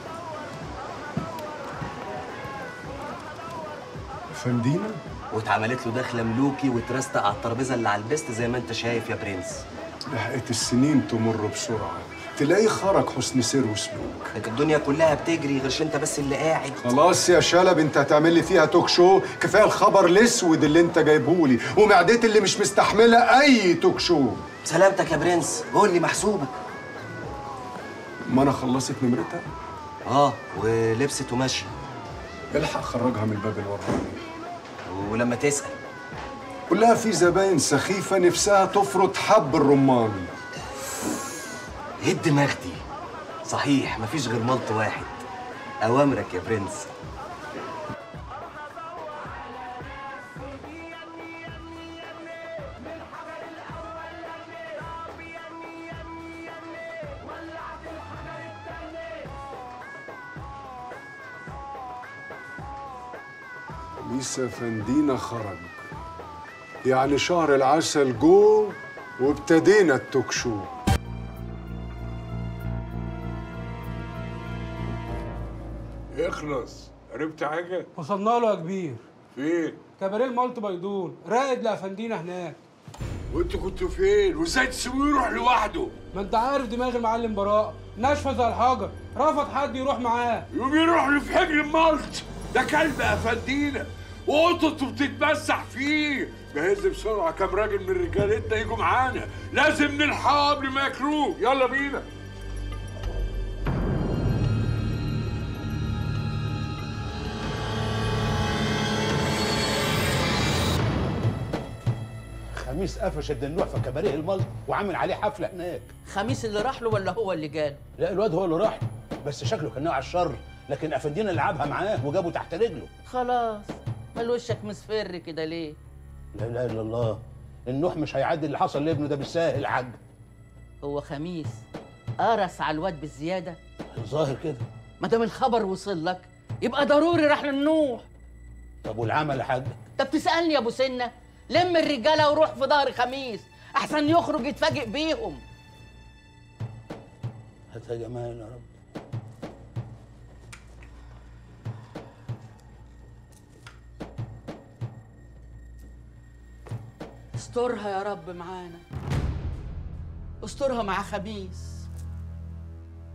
فندينا واتعملت له دخله ملوكي واترستق على الترابيزه اللي على البست زي ما انت شايف يا برنس لحقت السنين تمر بسرعة تلاقيه خرج حسن سير وسلوك لكن الدنيا كلها بتجري غيرش انت بس اللي قاعد خلاص يا شلب انت هتعمل لي فيها توك شو كفايه الخبر الاسود اللي انت جايبهولي ومعدتي اللي مش مستحمله اي توك شو سلامتك يا برنس قول لي محسوبك ما انا خلصت نمرتها اه ولبست وماشيه الحق خرجها من الباب الوراني ولما تسال قول لها في زباين سخيفه نفسها تفرط حب الرمان ايه الدماغ دي صحيح مفيش غير ملط واحد اوامرك يا برنس لسه فندينا خرج يعني شهر العسل جو وابتدينا التوك شو اخلص عرفت حاجة؟ وصلنا له يا كبير فين؟ كباريه المالت بيدون راقد لافندينا هناك وانتوا كنتوا فين؟ وازاي تسيبوه يروح لوحده؟ ما انت عارف دماغ المعلم براء ناشفه زي الحجر رفض حد يروح معاه يقوم يروح له في حجر المالت ده كلب افندينا وقطته بتتمسح فيه جهز بسرعة كام راجل من رجالتنا يجوا معانا لازم نلحقه قبل ما ياكلوه يلا بينا خميس قفش الدنوع في كباريه الملط وعامل عليه حفله هناك خميس اللي راح له ولا هو اللي جاله لا الواد هو اللي راح له، بس شكله كان ناوي على الشر لكن افندينا لعبها معاه وجابه تحت رجله خلاص مال وشك مصفر كده ليه لا اله الا الله النوح مش هيعدي اللي حصل لابنه ده بالساهل يا حاج هو خميس قرص على الواد بالزياده الظاهر كده ما دام الخبر وصل لك يبقى ضروري راح للنوح طب والعمل يا حاج طب تسالني يا ابو سنه لم الرجاله وروح في ظهر خميس احسن يخرج يتفاجئ بيهم هات يا جمال يا رب استرها يا رب معانا استرها مع خميس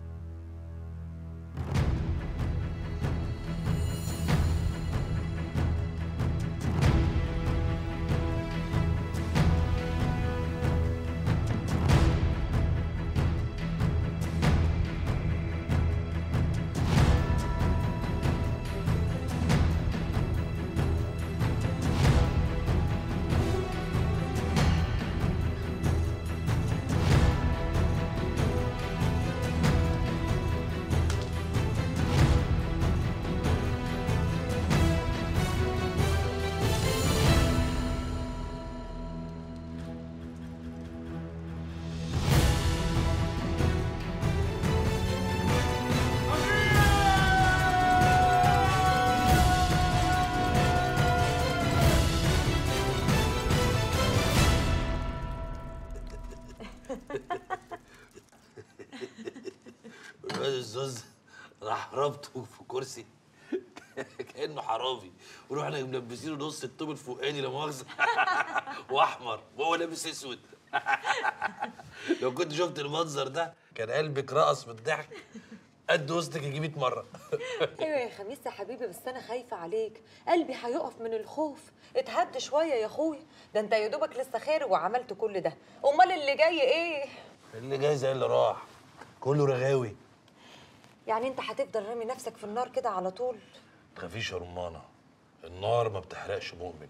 الواد الزوز راح ربطه في كرسي كانه حرامي ورحنا ملبسينه نص التوب الفوقاني لا مؤاخذه واحمر وهو لابس اسود لو كنت شفت المنظر ده كان قلبك رقص من الضحك قد وسطك يجي 100 مره ايوه يا خميس يا حبيبي بس انا خايفه عليك قلبي هيقف من الخوف اتهد شويه يا اخويا ده انت يا دوبك لسه خارج وعملت كل ده امال اللي جاي ايه اللي جاي زي اللي راح كله رغاوي يعني انت هتفضل رامي نفسك في النار كده على طول تخافيش يا رمانه النار ما بتحرقش مؤمن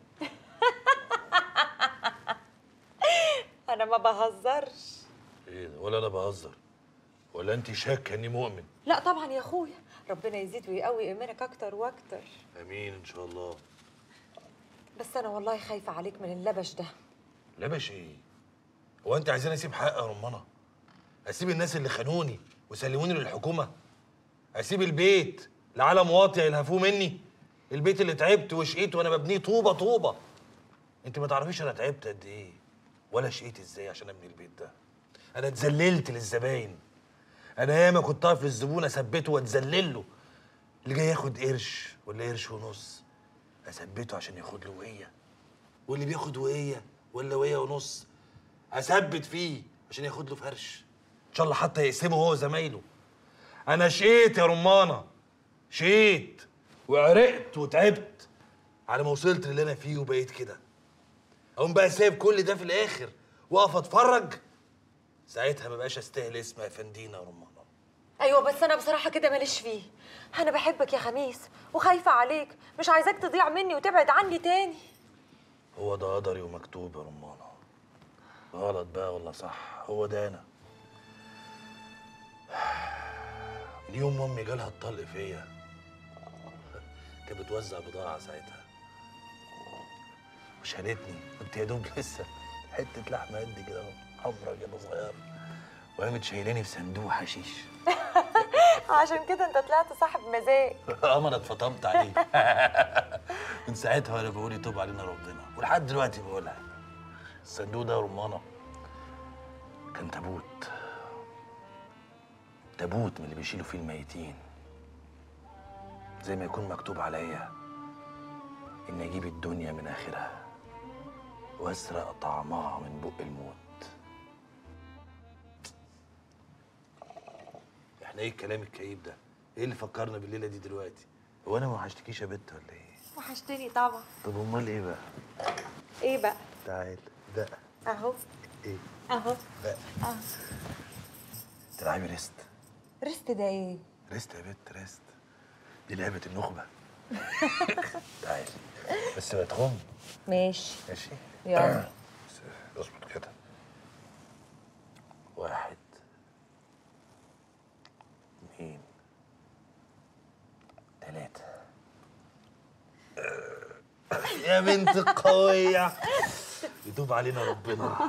انا ما بهزرش ايه ده ولا انا بهزر ولا انت شاكه اني مؤمن لا طبعا يا اخويا ربنا يزيد ويقوي ايمانك اكتر واكتر امين ان شاء الله بس انا والله خايفه عليك من اللبش ده لبش ايه هو انت عايزين اسيب حق يا رمانه اسيب الناس اللي خانوني وسلموني للحكومه اسيب البيت لعالم واطي يلهفوه مني البيت اللي تعبت وشقيت وانا ببنيه طوبه طوبه انت ما تعرفيش انا تعبت قد ايه ولا شقيت ازاي عشان ابني البيت ده انا اتذللت للزباين انا ياما كنت اقف للزبون اثبته واتذلل له اللي جاي ياخد قرش ولا قرش ونص اثبته عشان ياخد له وقيه واللي بياخد وقيه ولا وقيه ونص اثبت فيه عشان ياخد له فرش ان شاء الله حتى يقسمه هو زمايله انا شقيت يا رمانه شقيت وعرقت وتعبت على ما وصلت اللي انا فيه وبقيت كده اقوم بقى سايب كل ده في الاخر واقف اتفرج ساعتها ما بقاش استاهل اسم افندينا يا رمانه ايوه بس انا بصراحه كده ماليش فيه انا بحبك يا خميس وخايفه عليك مش عايزاك تضيع مني وتبعد عني تاني هو ده قدري ومكتوب يا رمانه غلط بقى ولا صح هو ده انا من يوم ما امي جالها الطلق فيا كانت بتوزع بضاعه ساعتها وشالتني كنت يا دوب لسه حته لحمه قد كده اهو حمرا كده صغيره وقامت شايلاني في صندوق حشيش عشان كده انت طلعت صاحب مزاج اه ما انا اتفطمت عليه من ساعتها وانا بقول يتوب علينا ربنا ولحد دلوقتي بقولها الصندوق ده يا رمانه كان تابوت تابوت من اللي بيشيلوا فيه الميتين زي ما يكون مكتوب عليا اني اجيب الدنيا من اخرها واسرق طعمها من بق الموت احنا ايه الكلام الكئيب ده ايه اللي فكرنا بالليله دي دلوقتي هو انا ما وحشتكيش يا بنت ولا ايه وحشتني طبعا طب امال ايه بقى ايه بقى تعال ده اهو ايه اهو ده اه تلعبي ريست ريست ده ايه ريست يا بنت ريست دي لعبه النخبه تعالي بس ما تخم ماشي ماشي يلا بس اظبط كده واحد اثنين ثلاثة يا بنت القوية يتوب علينا ربنا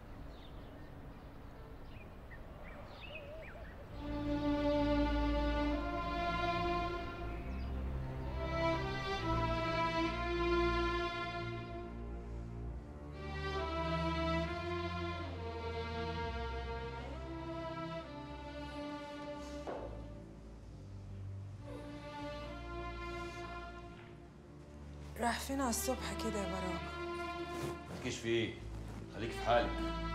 راح فين على الصبح كده يا براء مالكيش في ايه خليك في حالك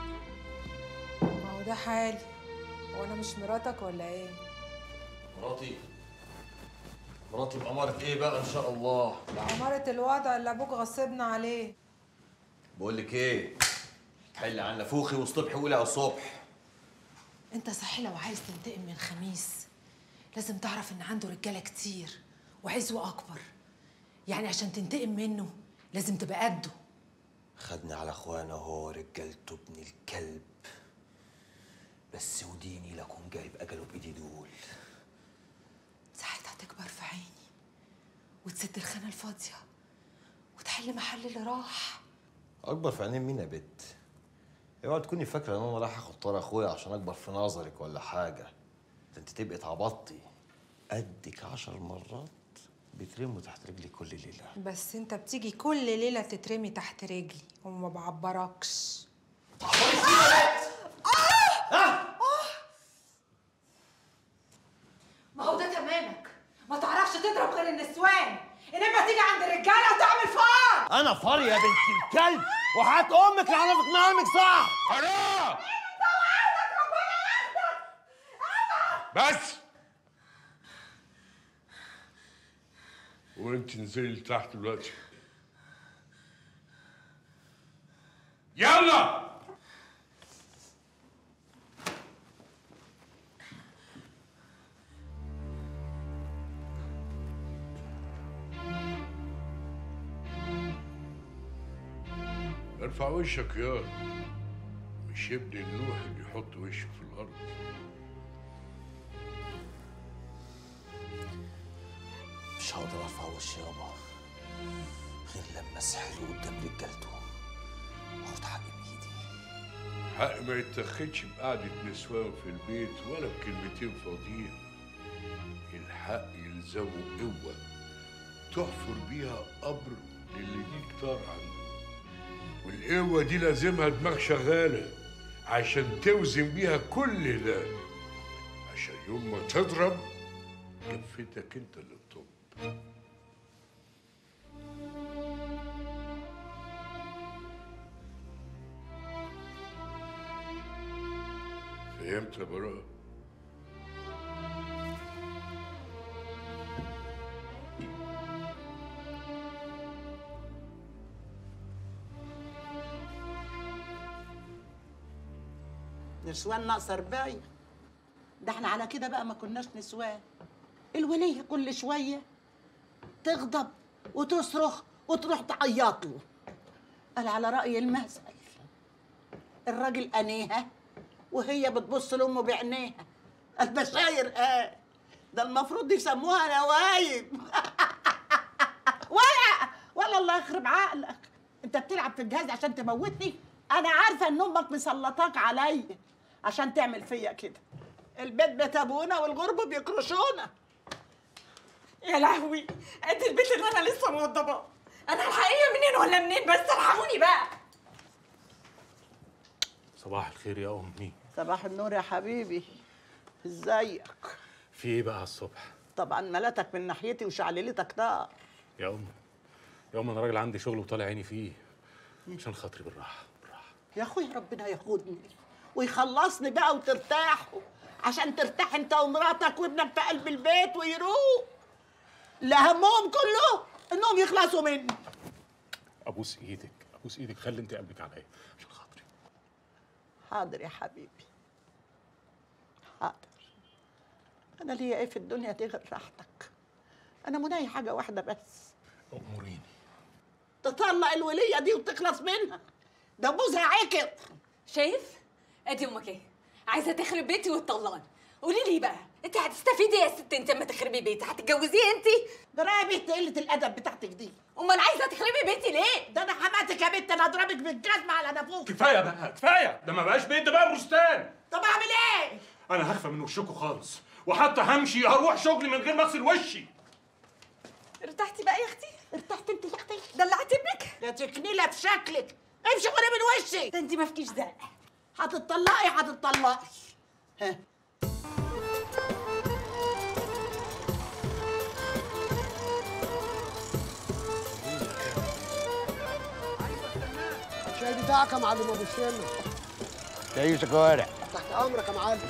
ما هو ده حالي هو انا مش مراتك ولا ايه مراتي مراتي بأمارة ايه بقى ان شاء الله بأمارة الوضع اللي ابوك غصبنا عليه بقول لك ايه حل عن نفوخي واصطبحي قولي على الصبح انت صحيح لو عايز تنتقم من خميس لازم تعرف ان عنده رجاله كتير وعزوه اكبر يعني عشان تنتقم منه لازم تبقى قده خدني على اخوانا هو رجالته ابن الكلب بس وديني لكون جايب اجله بايدي دول ساعتها تكبر في عيني وتسد الخانه الفاضيه وتحل محل اللي راح اكبر في عينين مين يا بت اوعى تكوني فاكره ان انا رايح اخد طار اخويا عشان اكبر في نظرك ولا حاجه ده انت تبقي اتعبطتي قدك عشر مرات بيترموا تحت رجلي كل ليله بس انت بتيجي كل ليله تترمي تحت رجلي وما بعبركش تضرب غير النسوان انما تيجي عند الرجاله وتعمل فار انا فار يا بنت الكلب وحات امك لعنتك نعمك صح حرام بس وانت انزلي تحت دلوقتي يلا ارفع وشك يا مش ابن النوح اللي يحط وشه في الارض مش هقدر ارفع وشي يابا غير لما اسحله قدام رجالته واخد حقي بايدي حق ما يتاخدش بقعدة نسوان في البيت ولا بكلمتين فاضيين الحق يلزمه قوة تحفر بيها قبر للي ليك طار عنده والقوة دي لازمها دماغ شغالة عشان توزن بيها كل ده عشان يوم ما تضرب كفتك انت اللي تطب فهمت يا براء نسوان ناقصة رباية ده احنا على كده بقى ما كناش نسوان الولية كل شوية تغضب وتصرخ وتروح تعيط له قال على رأي المثل الراجل أنيها وهي بتبص لأمه بعينيها البشاير اه ده المفروض يسموها نوايب ولا ولا الله يخرب عقلك انت بتلعب في الجهاز عشان تموتني انا عارفه ان امك مسلطاك عليا عشان تعمل فيا كده البيت بيت ابونا والغرب بيكرشونا يا لهوي ادي البيت اللي انا لسه موضباه انا الحقيقه منين ولا منين بس ارحموني بقى صباح الخير يا امي صباح النور يا حبيبي ازيك في ايه بقى الصبح طبعا ملاتك من ناحيتي وشعللتك نار يا ام يا ام انا راجل عندي شغل وطالع عيني فيه عشان خاطري بالراحه يا اخويا ربنا ياخدني ويخلصني بقى وترتاحوا عشان ترتاح انت ومراتك وابنك في قلب البيت ويروق لا همهم كله انهم يخلصوا مني ابوس ايدك ابوس ايدك خلي انت قلبك عليا عشان خاطري حاضر يا حبيبي حاضر انا ليا ايه في الدنيا دي غير راحتك انا مناهي حاجه واحده بس اموريني تطلق الوليه دي وتخلص منها ده بوزها عكر شايف ادي امك ايه عايزه تخرب بيتي وتطلقني قولي لي بقى انت هتستفيدي إيه يا ست انت اما تخربي بيتي هتتجوزيه انت ده يا بنت قله الادب بتاعتك دي امال عايزه تخربي بيتي ليه ده انا حماتك يا بنت انا اضربك بالجزمه على نافوخ كفايه بقى كفايه ده ما بقاش بيت ده بقى بستان طب اعمل ايه انا هخفى من وشكوا خالص وحتى همشي هروح شغلي من غير ما اغسل وشي ارتحتي بقى يا اختي ارتحت انت يا اختي دلعت ابنك يا تكنيله في شكلك امشي غير من وشي ده انت ما فيكيش زق هتطلقي هتطلقي ها الشاي بتاعك يا معلم ابو السلم تعيش كوارع تحت امرك يا معلم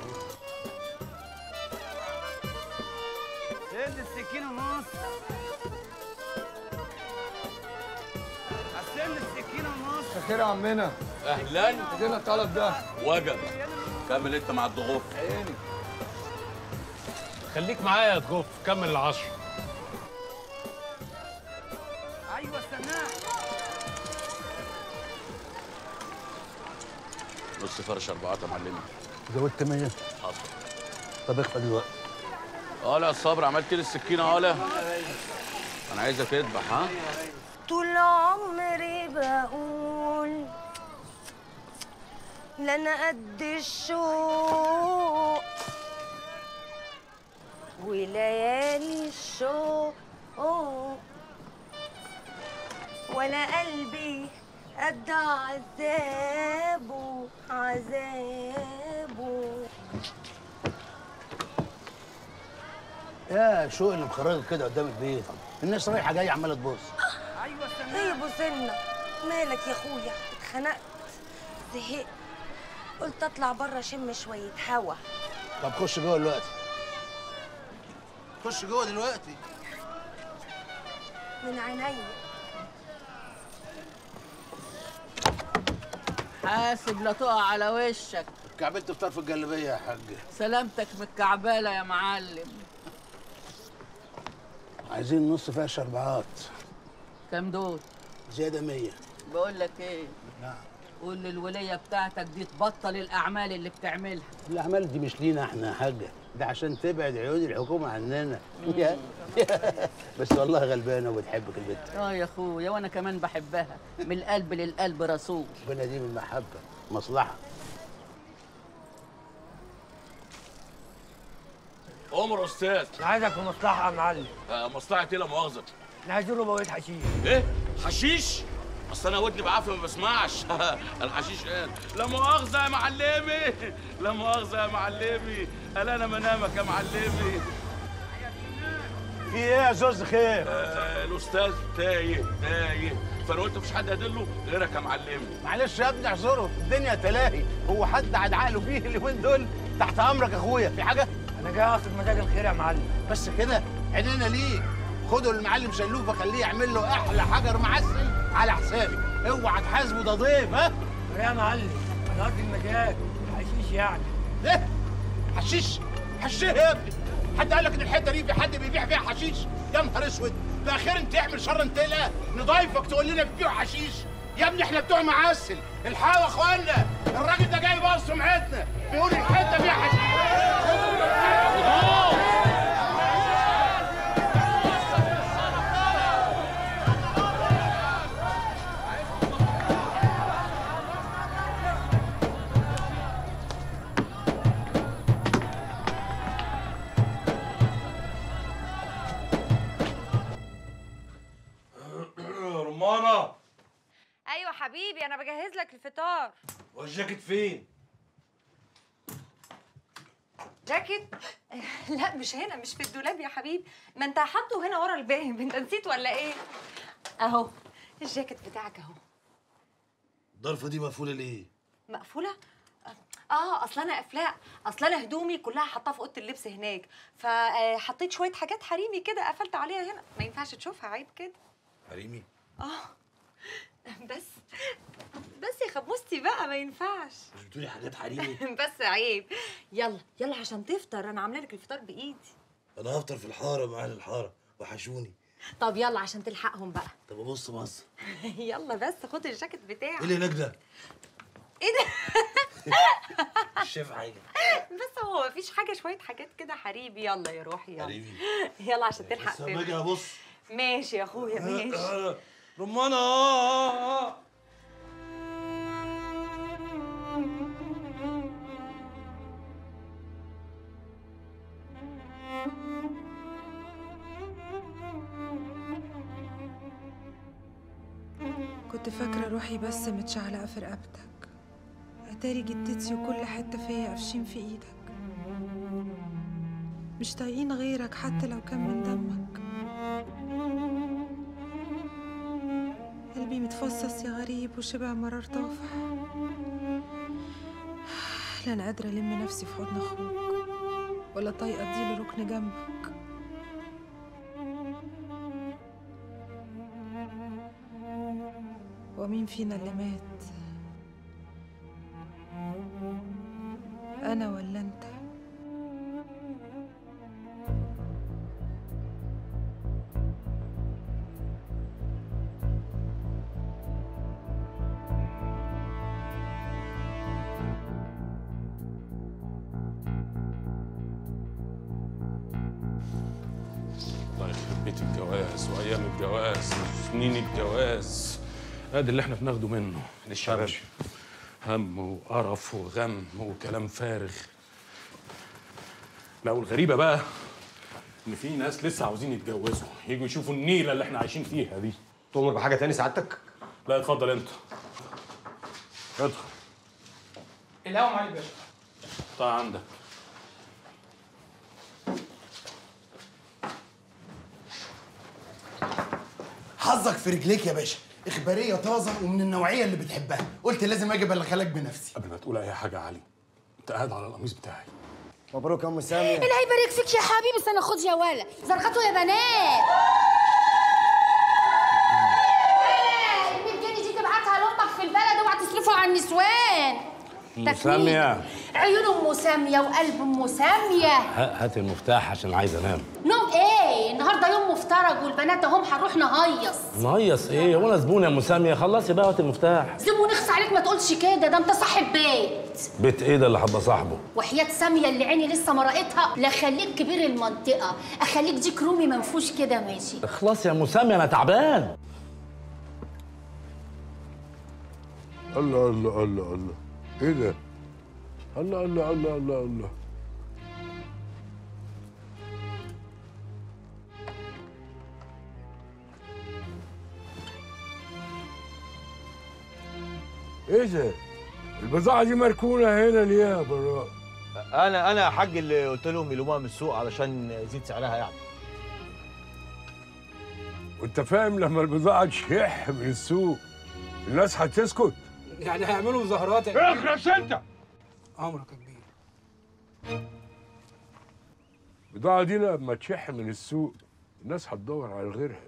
سد السكينة ونص قسم لي السكينة ونص خير يا عمنا اهلا ادينا الطلب ده وجب كمل انت مع الضغوط عيني خليك معايا يا تجوف كمل العشر ايوه استناك نص فرش اربعات يا معلمي زودت 100 حاضر طب اخفى دلوقتي اه لا الصبر عملت لي السكينه اه لا انا عايزك تذبح ها طول عمري بقول لا انا قد الشوق وليالي الشوق ولا قلبي قد عذابه عذابه يا شو اللي مخرجك كده قدام البيت الناس رايحه جايه عماله تبص ايه بوسلنا مالك يا اخويا اتخنقت زهقت قلت اطلع بره اشم شويه هوا طب خش جوه دلوقتي خش جوه دلوقتي من عينيا حاسب لا تقع على وشك كعبلت في طرف الجلابيه يا حاج سلامتك من الكعبالة يا معلم عايزين نص فيها شربعات كام دول زياده 100 بقول لك ايه نعم قول للولية بتاعتك دي تبطل الأعمال اللي بتعملها الاعمال دي مش لينا احنا يا حاجه ده عشان تبعد عيون الحكومه عننا يا- بس والله غلبانه وبتحبك البنت اه يا اخويا وانا كمان بحبها من القلب للقلب رسول ربنا دي من المحبه مصلحه عمر استاذ عايزك في مصلحة يا معلم آه مصلحه ايه لا مؤاخذه احنا عايزين ربوية حشيش ايه حشيش اصل انا ودني بعافيه ما بسمعش الحشيش قال لا مؤاخذه يا معلمي لا مؤاخذه يا معلمي قال انا منامك يا معلمي في ايه يا زوز خير آه الاستاذ تايه تايه فانا قلت مفيش حد هدله غيرك يا معلمي معلش يا ابني اعذره الدنيا تلاهي هو حد عاد عقله فيه اليومين دول تحت امرك يا اخويا في حاجه انا جاي اقصد مزاج الخير يا معلم بس كده عينينا ليه خدوا المعلم شلوفه خليه يعمل له احلى حجر معسل على حسابي اوعى تحاسبه ده ضيف ها يا معلم انا قصدي المزاج حشيش يعني ايه حشيش حشيش يا ابني حد قال لك ان الحته دي في حد بيبيع فيها حشيش يا نهار اسود ده اخيرا تعمل شر انت لا نضايفك تقول لنا بتبيعوا حشيش يا ابني احنا بتوع معسل الحقوا يا اخوانا الراجل ده جاي يبوظ سمعتنا بيقول الحته فيها حشيش رمانة ايوه حبيبي انا بجهز لك الفطار والجاكيت فين؟ جاكيت لا مش هنا مش في الدولاب يا حبيبي ما انت حاطه هنا ورا الباب انت نسيت ولا ايه اهو الجاكيت بتاعك اهو الضرفة دي مقفولة ليه؟ مقفوله اه اصل انا قافلاه اصل انا هدومي كلها حاطاها في اوضه اللبس هناك فحطيت شويه حاجات حريمي كده قفلت عليها هنا ما ينفعش تشوفها عيب كده حريمي اه بس بس يا خبوستي بقى ما ينفعش مش بتقولي حاجات حريمي؟ بس عيب يلا يلا عشان تفطر انا عامله لك الفطار بايدي أنا هفطر في الحارة مع أهل الحارة وحشوني طب يلا عشان تلحقهم بقى طب أبص مصر يلا بس خد الجاكيت بتاعك إيه اللي هناك ده؟ ايه ده مش شايف حاجة بس هو مفيش حاجه شويه حاجات كده حريبي يلا يا روحي يلا حريمي يلا عشان تلحق بس لما أجي تفطر أبص ماشي يا اخويا ماشي رمانة آه، آه، آه. كنت فاكرة روحي بس متشعلقة في رقبتك أتاري جدتي وكل حتة فيا قافشين في إيدك مش طايقين غيرك حتى لو كان من دمك قلبي متفصص يا غريب وشبع مرار طافح لا أنا قادرة ألم نفسي في حضن أخوك ولا طايقة أديله ركن جنبك ومين فينا اللي مات أنا ولا أنت الله يخرب بيت الجواز وايام الجواز وسنين الجواز ادي اللي احنا بناخده منه للشباب هم وقرف وغم وكلام فارغ لا والغريبه بقى ان في ناس لسه عاوزين يتجوزوا يجوا يشوفوا النيله اللي احنا عايشين فيها دي تؤمر بحاجه تاني سعادتك لا اتفضل انت ادخل الهوا معالي باشا طيب عندك حظك في رجليك يا باشا اخباريه طازه ومن النوعيه اللي بتحبها قلت لازم اجي ابلغها لك بنفسي قبل ما تقول اي حاجه يا علي انت قاعد على القميص بتاعي مبروك يا ام ساميه الله يبارك فيك يا حبيبي استنى خد يا ولا زرقته يا بنات الجني دي تبعتها لامك في البلد اوعى تصرفها على النسوان أم تكميل. سامية. عيون ام ساميه وقلب ام ساميه ه- هات المفتاح عشان عايز انام نوم ايه النهارده يوم مفترج والبنات اهم هنروح نهيص نهيص ايه وانا زبون يا ام ساميه خلصي بقى هات المفتاح زبون نخص عليك ما تقولش كده ده انت صاحب بيت بيت ايه ده اللي هبقى صاحبه وحياة سامية اللي عيني لسه ما رأيتها لا خليك كبير المنطقة أخليك ديك رومي منفوش كده ماشي اخلص يا ام ساميه انا تعبان الله الله الله الله ايه ده؟ الله الله الله الله الله ايه ده؟ البضاعة دي مركونة هنا ليه يا براء؟ انا انا يا حاج اللي قلت لهم يلوموها من السوق علشان يزيد سعرها يعني وانت فاهم لما البضاعة تشح من السوق الناس هتسكت؟ يعني هيعملوا مظاهرات اخرس انت امرك يا كبير البضاعة دي لما تشح من السوق الناس هتدور على غيرها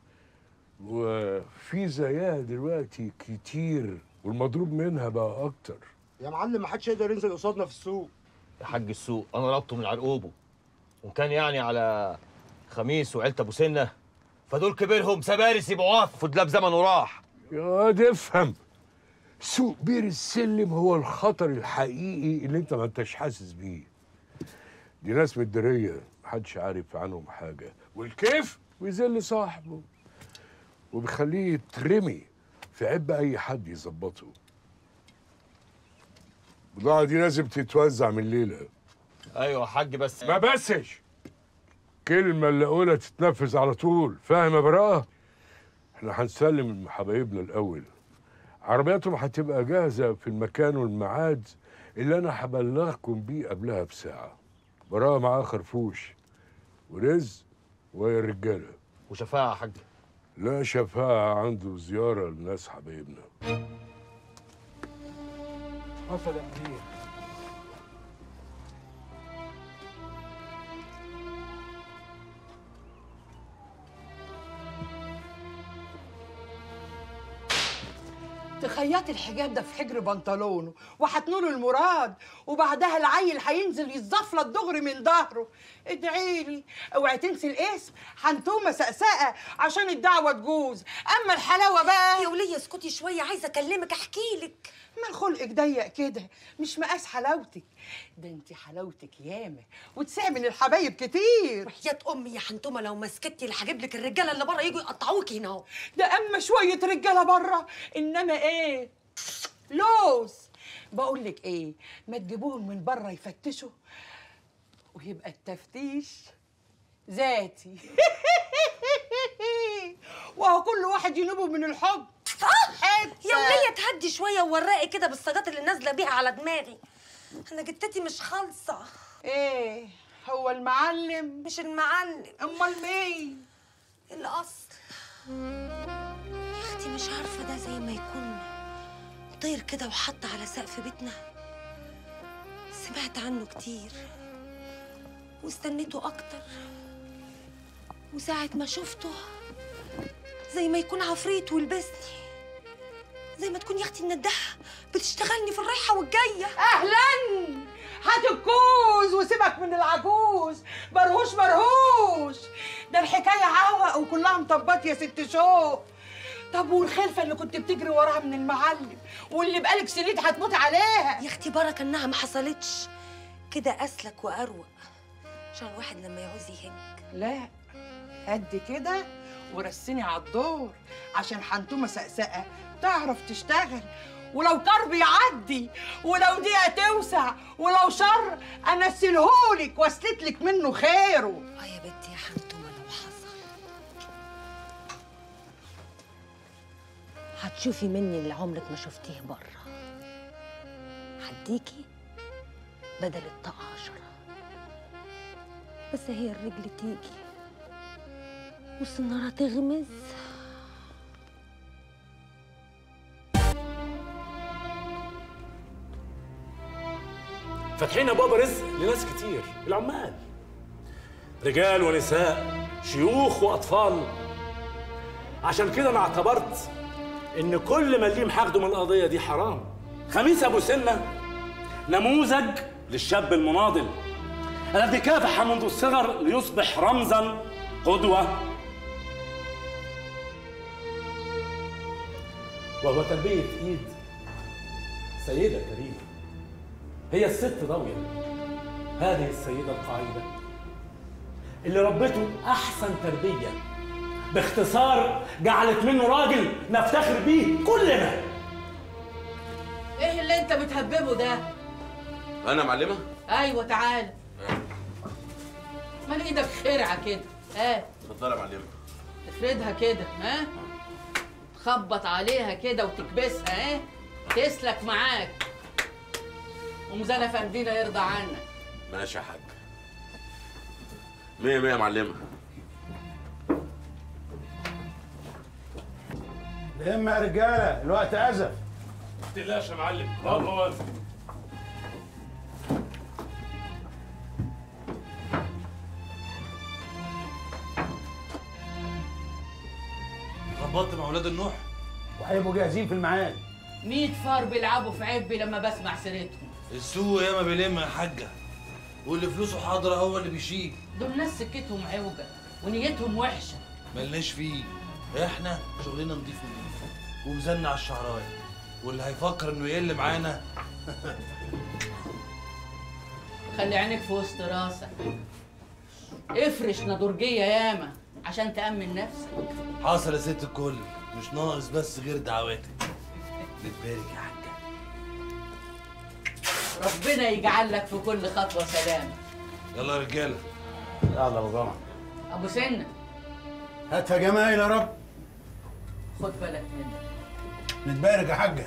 وفي زيها دلوقتي كتير والمضروب منها بقى أكتر يا معلم ما حدش يقدر ينزل قصادنا في السوق يا حاج السوق انا ربطه من عرقوبه وان كان يعني على خميس وعيلة ابو سنه فدول كبيرهم سبارس يبقوا وقف دولاب زمن وراح يا واد افهم سوق بير السلم هو الخطر الحقيقي اللي انت ما انتش حاسس بيه دي ناس مدارية محدش عارف عنهم حاجة والكيف ويذل صاحبه وبيخليه يترمي في عب أي حد يظبطه البضاعة دي لازم تتوزع من الليلة ايوه يا حاج بس ما بسش كلمة اللي أقولها تتنفذ على طول فاهم يا براءة؟ احنا هنسلم حبايبنا الأول عربياتهم هتبقى جاهزة في المكان والميعاد اللي أنا هبلغكم بيه قبلها بساعة براءة معاه خرفوش ورزق ويا الرجالة وشفاعة يا حاج لا شفاعة عنده زيارة لناس حبايبنا حصل يا مدير تخيطي الحجاب ده في حجر بنطلونه وهتنوله المراد وبعدها العيل هينزل يتزفلط دغري من ظهره ادعي لي اوعي تنسي الاسم حنتومه سقسقه عشان الدعوه تجوز اما الحلاوه بقى يا وليه اسكتي شويه عايزه اكلمك احكي لك ما خلقك ضيق كده مش مقاس حلاوتك ده انت حلاوتك ياما وتسع من الحبايب كتير وحياة امي يا حنتومه لو ما سكتي اللي هجيب لك الرجاله اللي بره يجوا يقطعوكي هنا اهو ده اما شويه رجاله بره انما ايه لوز بقول لك ايه ما تجيبوهم من بره يفتشوا ويبقى التفتيش ذاتي وهو كل واحد ينوبه من الحب يا وليه تهدي شويه وورقي كده بالصاجات اللي نازله بيها على دماغي انا جتتي مش خالصه ايه هو المعلم مش المعلم امال مين الاصل يا اختي مش عارفه ده زي ما يكون طير كده وحط على سقف بيتنا سمعت عنه كتير واستنيته اكتر وساعة ما شفته زي ما يكون عفريت ولبسني زي ما تكون يا اختي النداحة بتشتغلني في الرايحة والجاية اهلا هات الكوز وسيبك من العجوز مرهوش مرهوش ده الحكايه عوق وكلها مطبات يا ست شوق طب والخلفه اللي كنت بتجري وراها من المعلم واللي بقالك سنين هتموت عليها يا اختي بركة انها ما حصلتش كده اسلك واروق عشان الواحد لما يعوز يهج لا قد كده ورسيني على الدور عشان حنتومه سقسقه تعرف تشتغل ولو كرب يعدي ولو دقيقه توسع ولو شر انسلهولك واسلتلك منه خيره اه يا بنتي يا حنتومه لو حصل هتشوفي مني اللي عمرك ما شفتيه بره هديكي بدل الطاقة عشرة بس هي الرجل تيجي والسنارة تغمز فاتحين ابواب رزق لناس كتير العمال رجال ونساء شيوخ واطفال عشان كده انا اعتبرت ان كل مليم حاخده من القضيه دي حرام خميس ابو سنه نموذج للشاب المناضل الذي كافح منذ الصغر ليصبح رمزا قدوه وهو تربيه ايد سيده كريمه هي الست ضويه هذه السيده القاعده اللي ربته احسن تربيه باختصار جعلت منه راجل نفتخر بيه كلنا ايه اللي انت بتهببه ده انا معلمه ايوه تعال مال ايدك خرعه كده ها اتفضلي يا معلمه تفردها كده ها تخبط عليها كده وتكبسها ها تسلك معاك ومزنة فندينا يرضى عنك ماشي يا حاج مية مية يا معلمه لم يا رجاله الوقت ازف ما تقلقش يا معلم بابا واقف ظبطت مع اولاد النوح وهيبقوا جاهزين في الميعاد 100 فار بيلعبوا في عبي لما بسمع سيرتهم السوق ياما بيلم يا حاجه واللي فلوسه حاضره هو اللي بيشيل دول ناس سكتهم عوجه ونيتهم وحشه ملناش فيه احنا شغلنا نضيف نضيف ومزلنا على الشعرايه واللي هيفكر انه يقل معانا خلي عينك في وسط راسك افرش نضرجيه ياما عشان تأمن نفسك حاصل يا ست الكل مش ناقص بس غير دعواتك بتبارك يا حاجه ربنا يجعل لك في كل خطوه سلامه يلا يا رجاله يلا ابو جمعه ابو سنه هاتها جمايل يا رب خد بالك منك نتبارك يا حاجه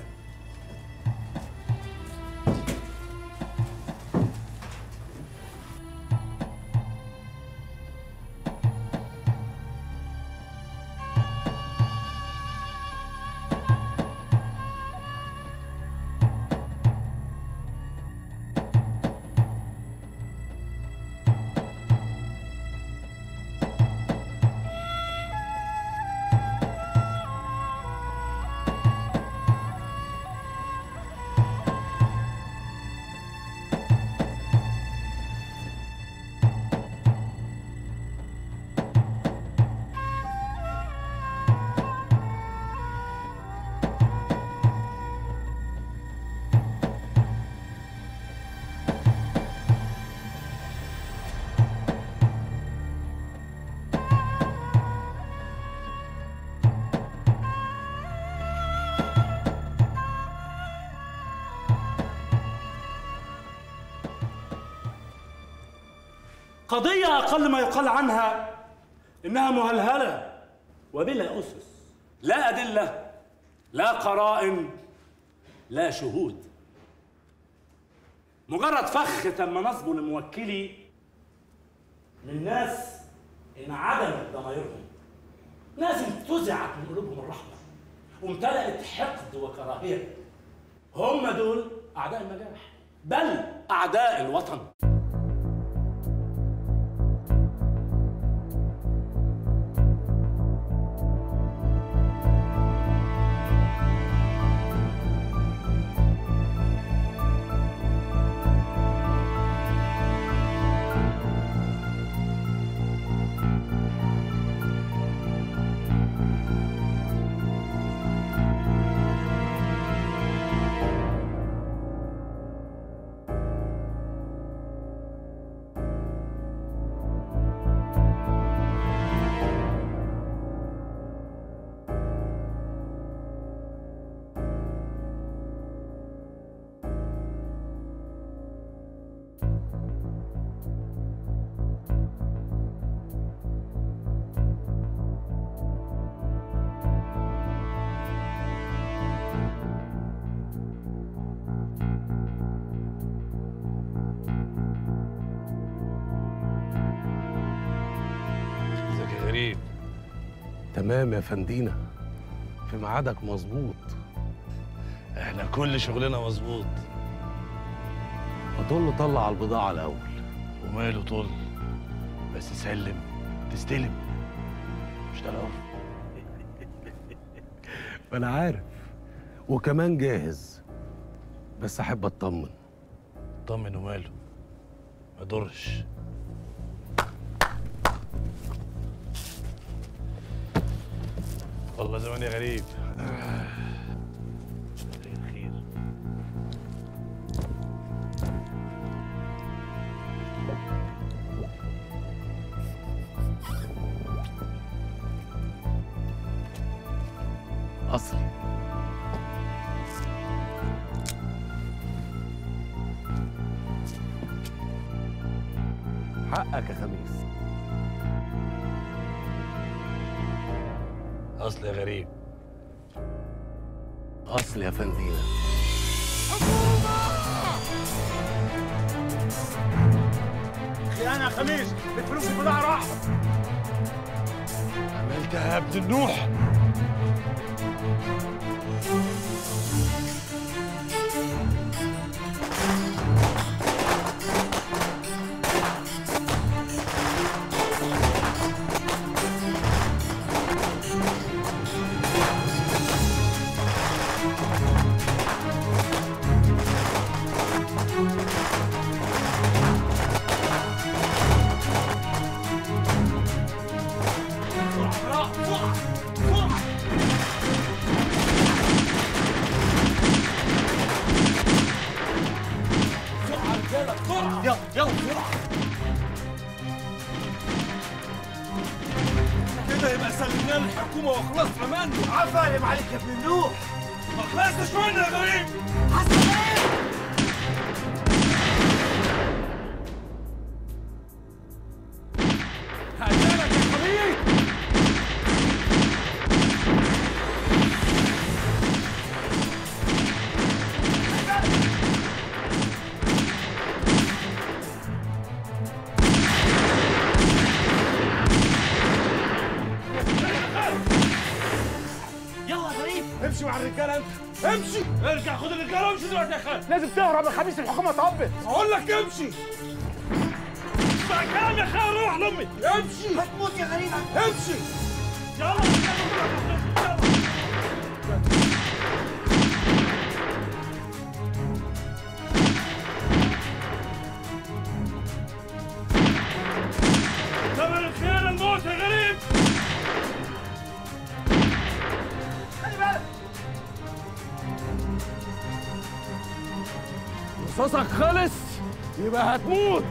قضية أقل ما يقال عنها إنها مهلهلة وبلا أسس لا أدلة لا قرائن لا شهود مجرد فخ تم نصبه لموكلي من ناس انعدمت ضمائرهم ناس انتزعت من قلوبهم الرحمة وامتلأت حقد وكراهية هم دول أعداء النجاح بل أعداء الوطن ازيك يا غريب تمام يا فندينا في ميعادك مظبوط احنا كل شغلنا مظبوط هتقول له طلع البضاعة الأول وماله طل بس سلم تستلم مش ده العرف ما أنا عارف وكمان جاهز بس أحب أطمن طمن وماله ما يضرش والله زمان يا غريب خير أصلي حقك يا خميس اصل يا غريب أصل يا فندينا خيانة يا خميس الفلوس البضاعة راحت عملتها يا ابن النوح يلا يلا بسرعة كده يبقى سلمنا الحكومه وخلصنا منه عفا عليك يا ابن النوح ما خلصتش منه يا غريب هقتلك يا خبيث يلا يا غريب امشي مع الرجاله انت امشي ارجع خد الرجاله وامشي دلوقتي يا خالد لازم تهرب يا خميس الحكومه طبت اقول لك امشي اسمع كلام يا خالد روح لامي امشي هتموت يا غريب امشي يلا ثمن الخيانه الموت يا غريب خلي بالك رصاصك خلص يبقى هتموت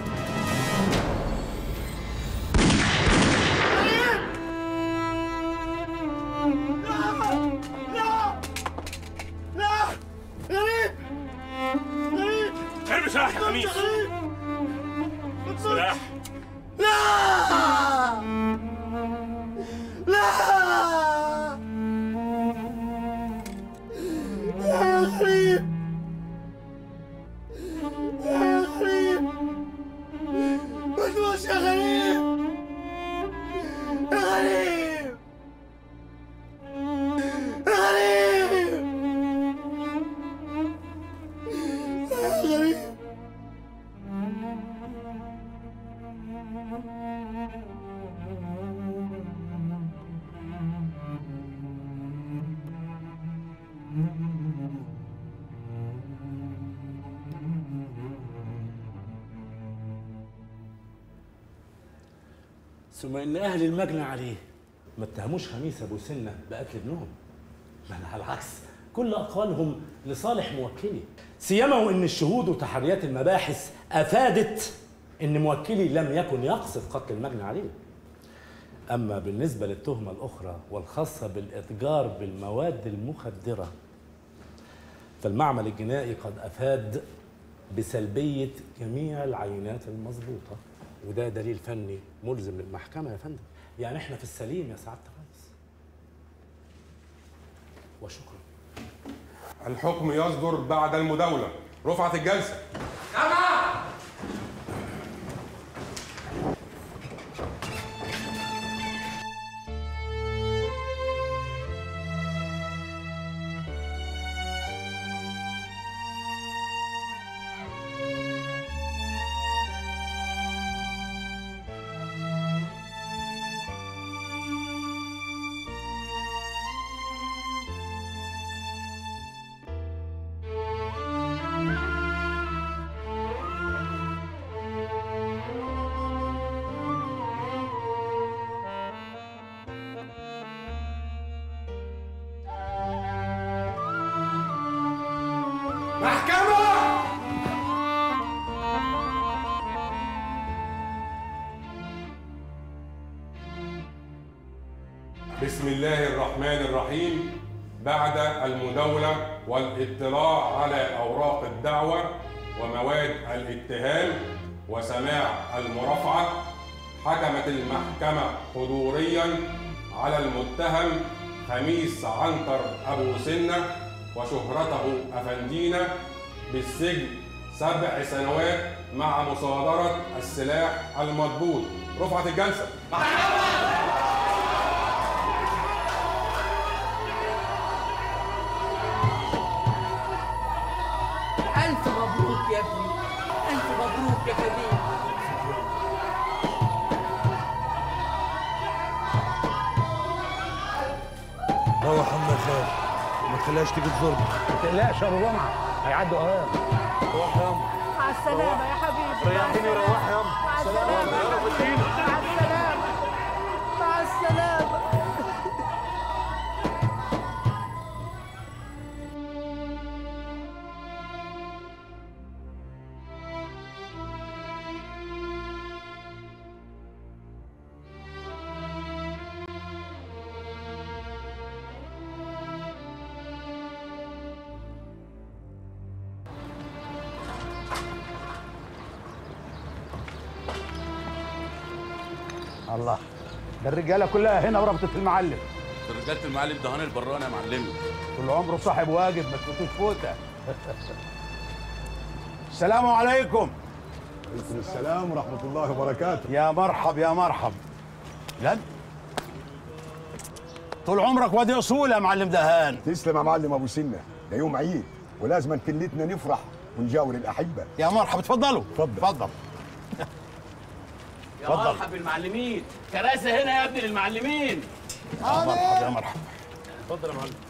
لا غريب غريب ارمي سلاح يا خميس سلاح لا لا يا غريب يا غريب ما تموتش يا غريب يا غريب يا غريب يا غريب ثم ان اهل المجنى عليه ما اتهموش خميس ابو سنه بقتل ابنهم بل على العكس كل اقوالهم لصالح موكلي سيما وان الشهود وتحريات المباحث افادت ان موكلي لم يكن يقصد قتل المجنى عليه اما بالنسبه للتهمه الاخرى والخاصه بالاتجار بالمواد المخدره فالمعمل الجنائي قد افاد بسلبيه جميع العينات المضبوطه وده دليل فني ملزم للمحكمه يا فندم يعني احنا في السليم يا سعاده الرئيس وشكرا الحكم يصدر بعد المداولة رفعت الجلسة بسم الله الرحمن الرحيم بعد المداولة والاطلاع على أوراق الدعوة ومواد الاتهام وسماع المرافعة حكمت المحكمة حضوريا على المتهم خميس عنتر أبو سنة وشهرته أفندينا بالسجن سبع سنوات مع مصادرة السلاح المضبوط رفعت الجلسة ألف مبروك يا ابني ألف مبروك يا كبير روح عم خير ما تخليهاش تيجي تزورنا ما تقلقش يا ابو جمعه هيعدوا اوام روح يا مع السلامة يا حبيبي ريحيني وروح يا مع السلامة يا رب مع السلامة مع السلامة الله ده الرجاله كلها هنا وربطه المعلم رجاله المعلم دهان البراني يا معلمي طول عمره صاحب واجب ما تفوتوش فوته السلام عليكم عليكم السلام ورحمة الله وبركاته يا مرحب يا مرحب لا طول عمرك وادي اصول يا معلم دهان تسلم يا معلم أبو سنة ده يوم عيد ولازم كلتنا نفرح ونجاور الأحبة يا مرحب اتفضلوا اتفضل اتفضل يا اتفضل. مرحب بالمعلمين كراسي هنا يا ابني للمعلمين يا مرحب يا مرحب اتفضل يا معلم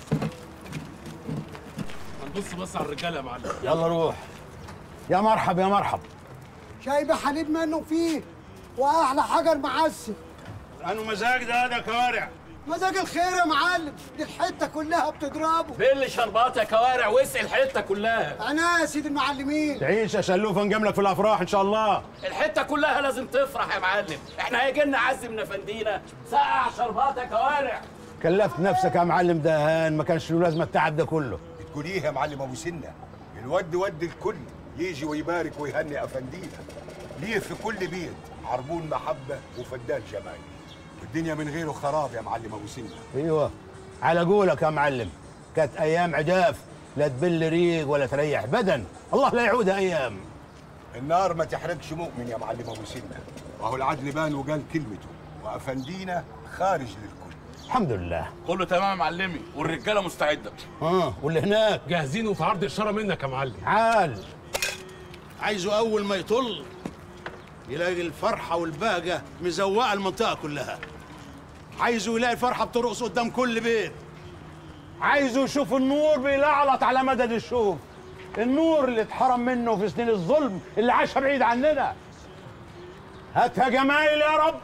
هنبص بص على الرجاله يا معلم يلا روح يا مرحب يا مرحب شايبة حليب منه فيه واحلى حجر معسل انو مزاج ده ده كوارع مزاج الخير يا معلم دي الحته كلها بتضربه فين الشربات يا كوارع وسع الحته كلها انا يا سيد المعلمين تعيش يا شلوفه نجاملك في الافراح ان شاء الله الحته كلها لازم تفرح يا معلم احنا هيجي لنا عز من افندينا سقع شربات يا كوارع كلفت نفسك يا معلم دهان ما كانش له لازمه التعب ده كله تقول ايه يا معلم ابو سنه الود ود الكل يجي ويبارك ويهني افندينا ليه في كل بيت عربون محبه وفدان جمال والدنيا من غيره خراب يا معلم ابو سنه ايوه على قولك يا معلم كانت ايام عجاف لا تبل ريق ولا تريح بدن الله لا يعودها ايام النار ما تحرقش مؤمن يا معلم ابو سنه وهو العدل بان وقال كلمته وافندينا خارج للكل الحمد لله كله تمام يا معلمي والرجاله مستعده اه واللي هناك جاهزين وفي عرض اشاره منك يا معلم عال عايزه اول ما يطل يلاقي الفرحه والبهجه مزوقه المنطقه كلها عايزه يلاقي الفرحه بترقص قدام كل بيت عايزه يشوف النور بيلعلط على مدد الشوف النور اللي اتحرم منه في سنين الظلم اللي عاشها بعيد عننا هاتها جمايل يا رب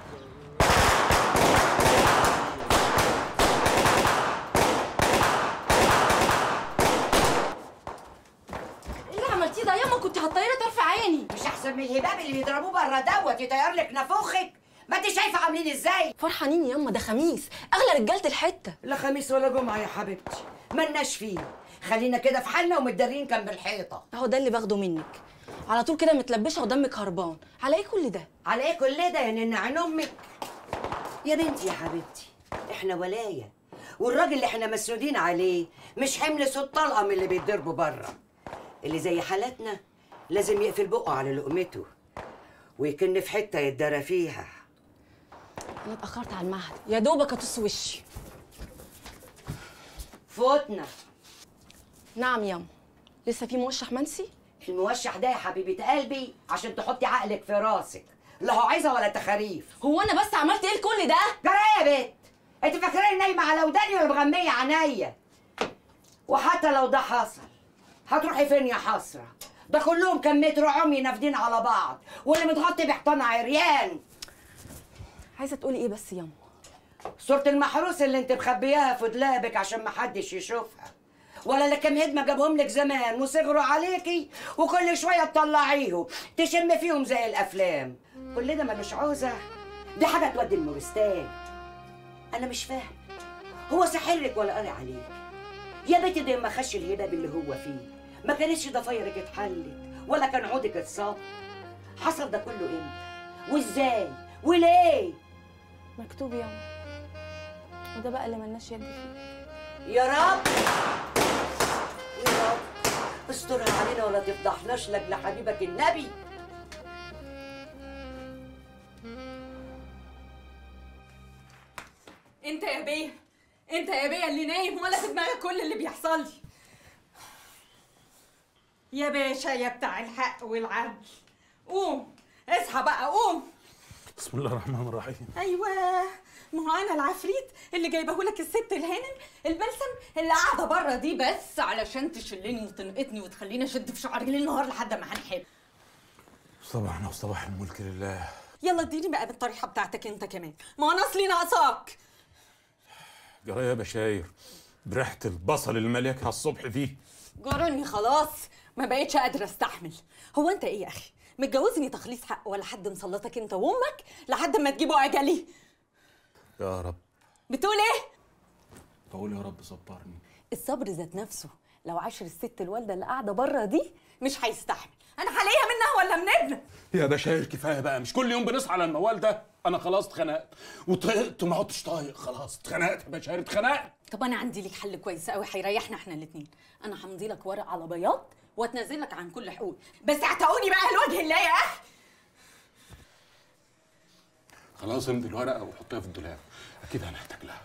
ايه اللي عملتيه ده ياما كنت هتطيري طرف عيني مش احسن من الهباب اللي بيضربوه بره دوت يطير لك نافوخك ما انت شايفه عاملين ازاي فرحانين ياما ده خميس اغلى رجاله الحته لا خميس ولا جمعه يا حبيبتي ملناش فيه خلينا كده في حالنا ومتدارين جنب الحيطه اهو ده اللي باخده منك على طول كده متلبشه ودمك هربان على ايه كل ده على ايه كل ده يا نن عين امك يا بنتي يا حبيبتي احنا ولايه والراجل اللي احنا مسنودين عليه مش حمل صوت طلقه من اللي بيتضربوا بره اللي زي حالتنا لازم يقفل بقه على لقمته ويكن في حته يتدرى فيها انا اتاخرت على المعهد يا دوبك اطص وشي فوتنا نعم ياما لسه في موشح منسي الموشح ده يا حبيبه قلبي عشان تحطي عقلك في راسك لا هو عايزه ولا تخاريف هو انا بس عملت ايه لكل ده جرى يا بت انت فاكراني نايمه على وداني ولا مغميه عينيا وحتى لو ده حصل هتروحي فين يا حسره ده كلهم كم متر عمي نافدين على بعض واللي متغطي بحيطان عريان عايزه تقولي ايه بس ياما صورة المحروس اللي انت مخبياها في دولابك عشان محدش يشوفها ولا اللي كام هدمة جابهم لك زمان وصغروا عليكي وكل شوية تطلعيهم تشم فيهم زي الأفلام كل ده ملوش عوزة دي حاجة تودي المورستان أنا مش فاهم هو سحرك ولا قاري عليك يا بنتي ده ما خش الهدب اللي هو فيه ما كانتش ضفايرك اتحلت ولا كان عودك اتصاب حصل ده كله امتى وازاي وليه مكتوب يا أم. وده بقى اللي ملناش يد فيه يا رب يا رب استرها علينا ولا تفضحناش لاجل حبيبك النبي انت يا بيه انت يا بيه اللي نايم ولا في دماغك كل اللي بيحصل لي يا باشا يا بتاع الحق والعدل قوم اصحى بقى قوم بسم الله الرحمن الرحيم ايوه ما هو انا العفريت اللي جايبه لك الست الهانم البلسم اللي قاعده بره دي بس علشان تشلني وتنقطني وتخليني اشد في شعري ليل نهار لحد ما هنحب صباحنا وصباح الملك لله يلا اديني بقى بالطريحه بتاعتك انت كمان ما انا اصلي ناقصاك جرى يا بشاير بريحة البصل اللي مليكها الصبح دي جرني خلاص ما بقتش قادره استحمل هو انت ايه يا اخي متجوزني تخليص حق ولا حد مسلطك انت وامك لحد ما تجيبوا اجلي يا رب بتقول ايه بقول يا رب صبرني الصبر ذات نفسه لو عاشر الست الوالده اللي قاعده بره دي مش هيستحمل انا هلاقيها منها ولا من ابنك يا بشاير كفايه بقى مش كل يوم بنصحى على الموال ده انا خلاص اتخنقت وطقت ما عدتش طايق خلاص اتخنقت يا بشاير اتخنقت طب انا عندي لك حل كويس قوي هيريحنا احنا الاثنين انا همضي لك ورق على بياض واتنازل لك عن كل حقوقي بس اعتقوني بقى لوجه الله يا اخي خلاص امضي الورقه وحطيها في الدولاب اكيد هنحتاج لها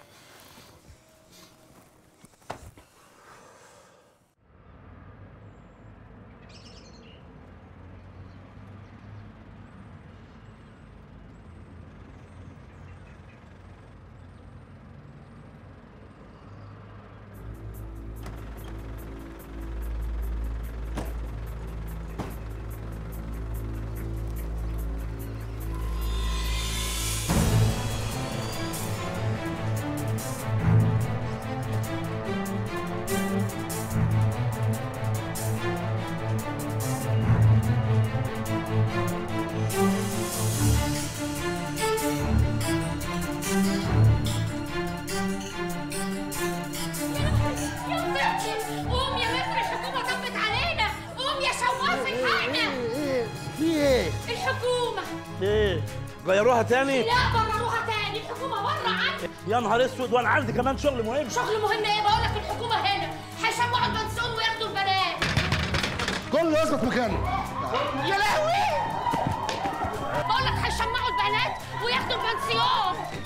يا فتحي قوم يا مصر الحكومة طبت علينا قوم يا شواف الحقنا في ايه؟ الحكومة ايه؟ غيروها تاني؟ لا برروها تاني الحكومة بره عني يا نهار اسود وانا عندي كمان شغل مهم شغل مهم ايه بقول لك الحكومة هنا هيشمعوا البنسون وياخدوا البنات كله يثبت مكانه يا لهوي بقول لك هيشمعوا البنات وياخدوا البنسيون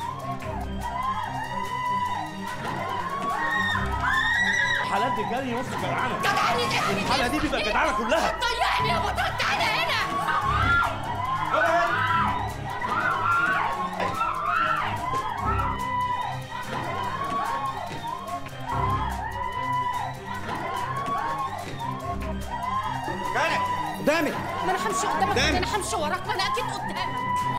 الحالات دي جري نص جدعانه طبعا يا الحاله دي بيبقى جدعانه كلها طيعني يا بطل تعالى هنا قدامك ما انا همشي قدامك قدامك. انا همشي وراك ما انا اكيد قدامك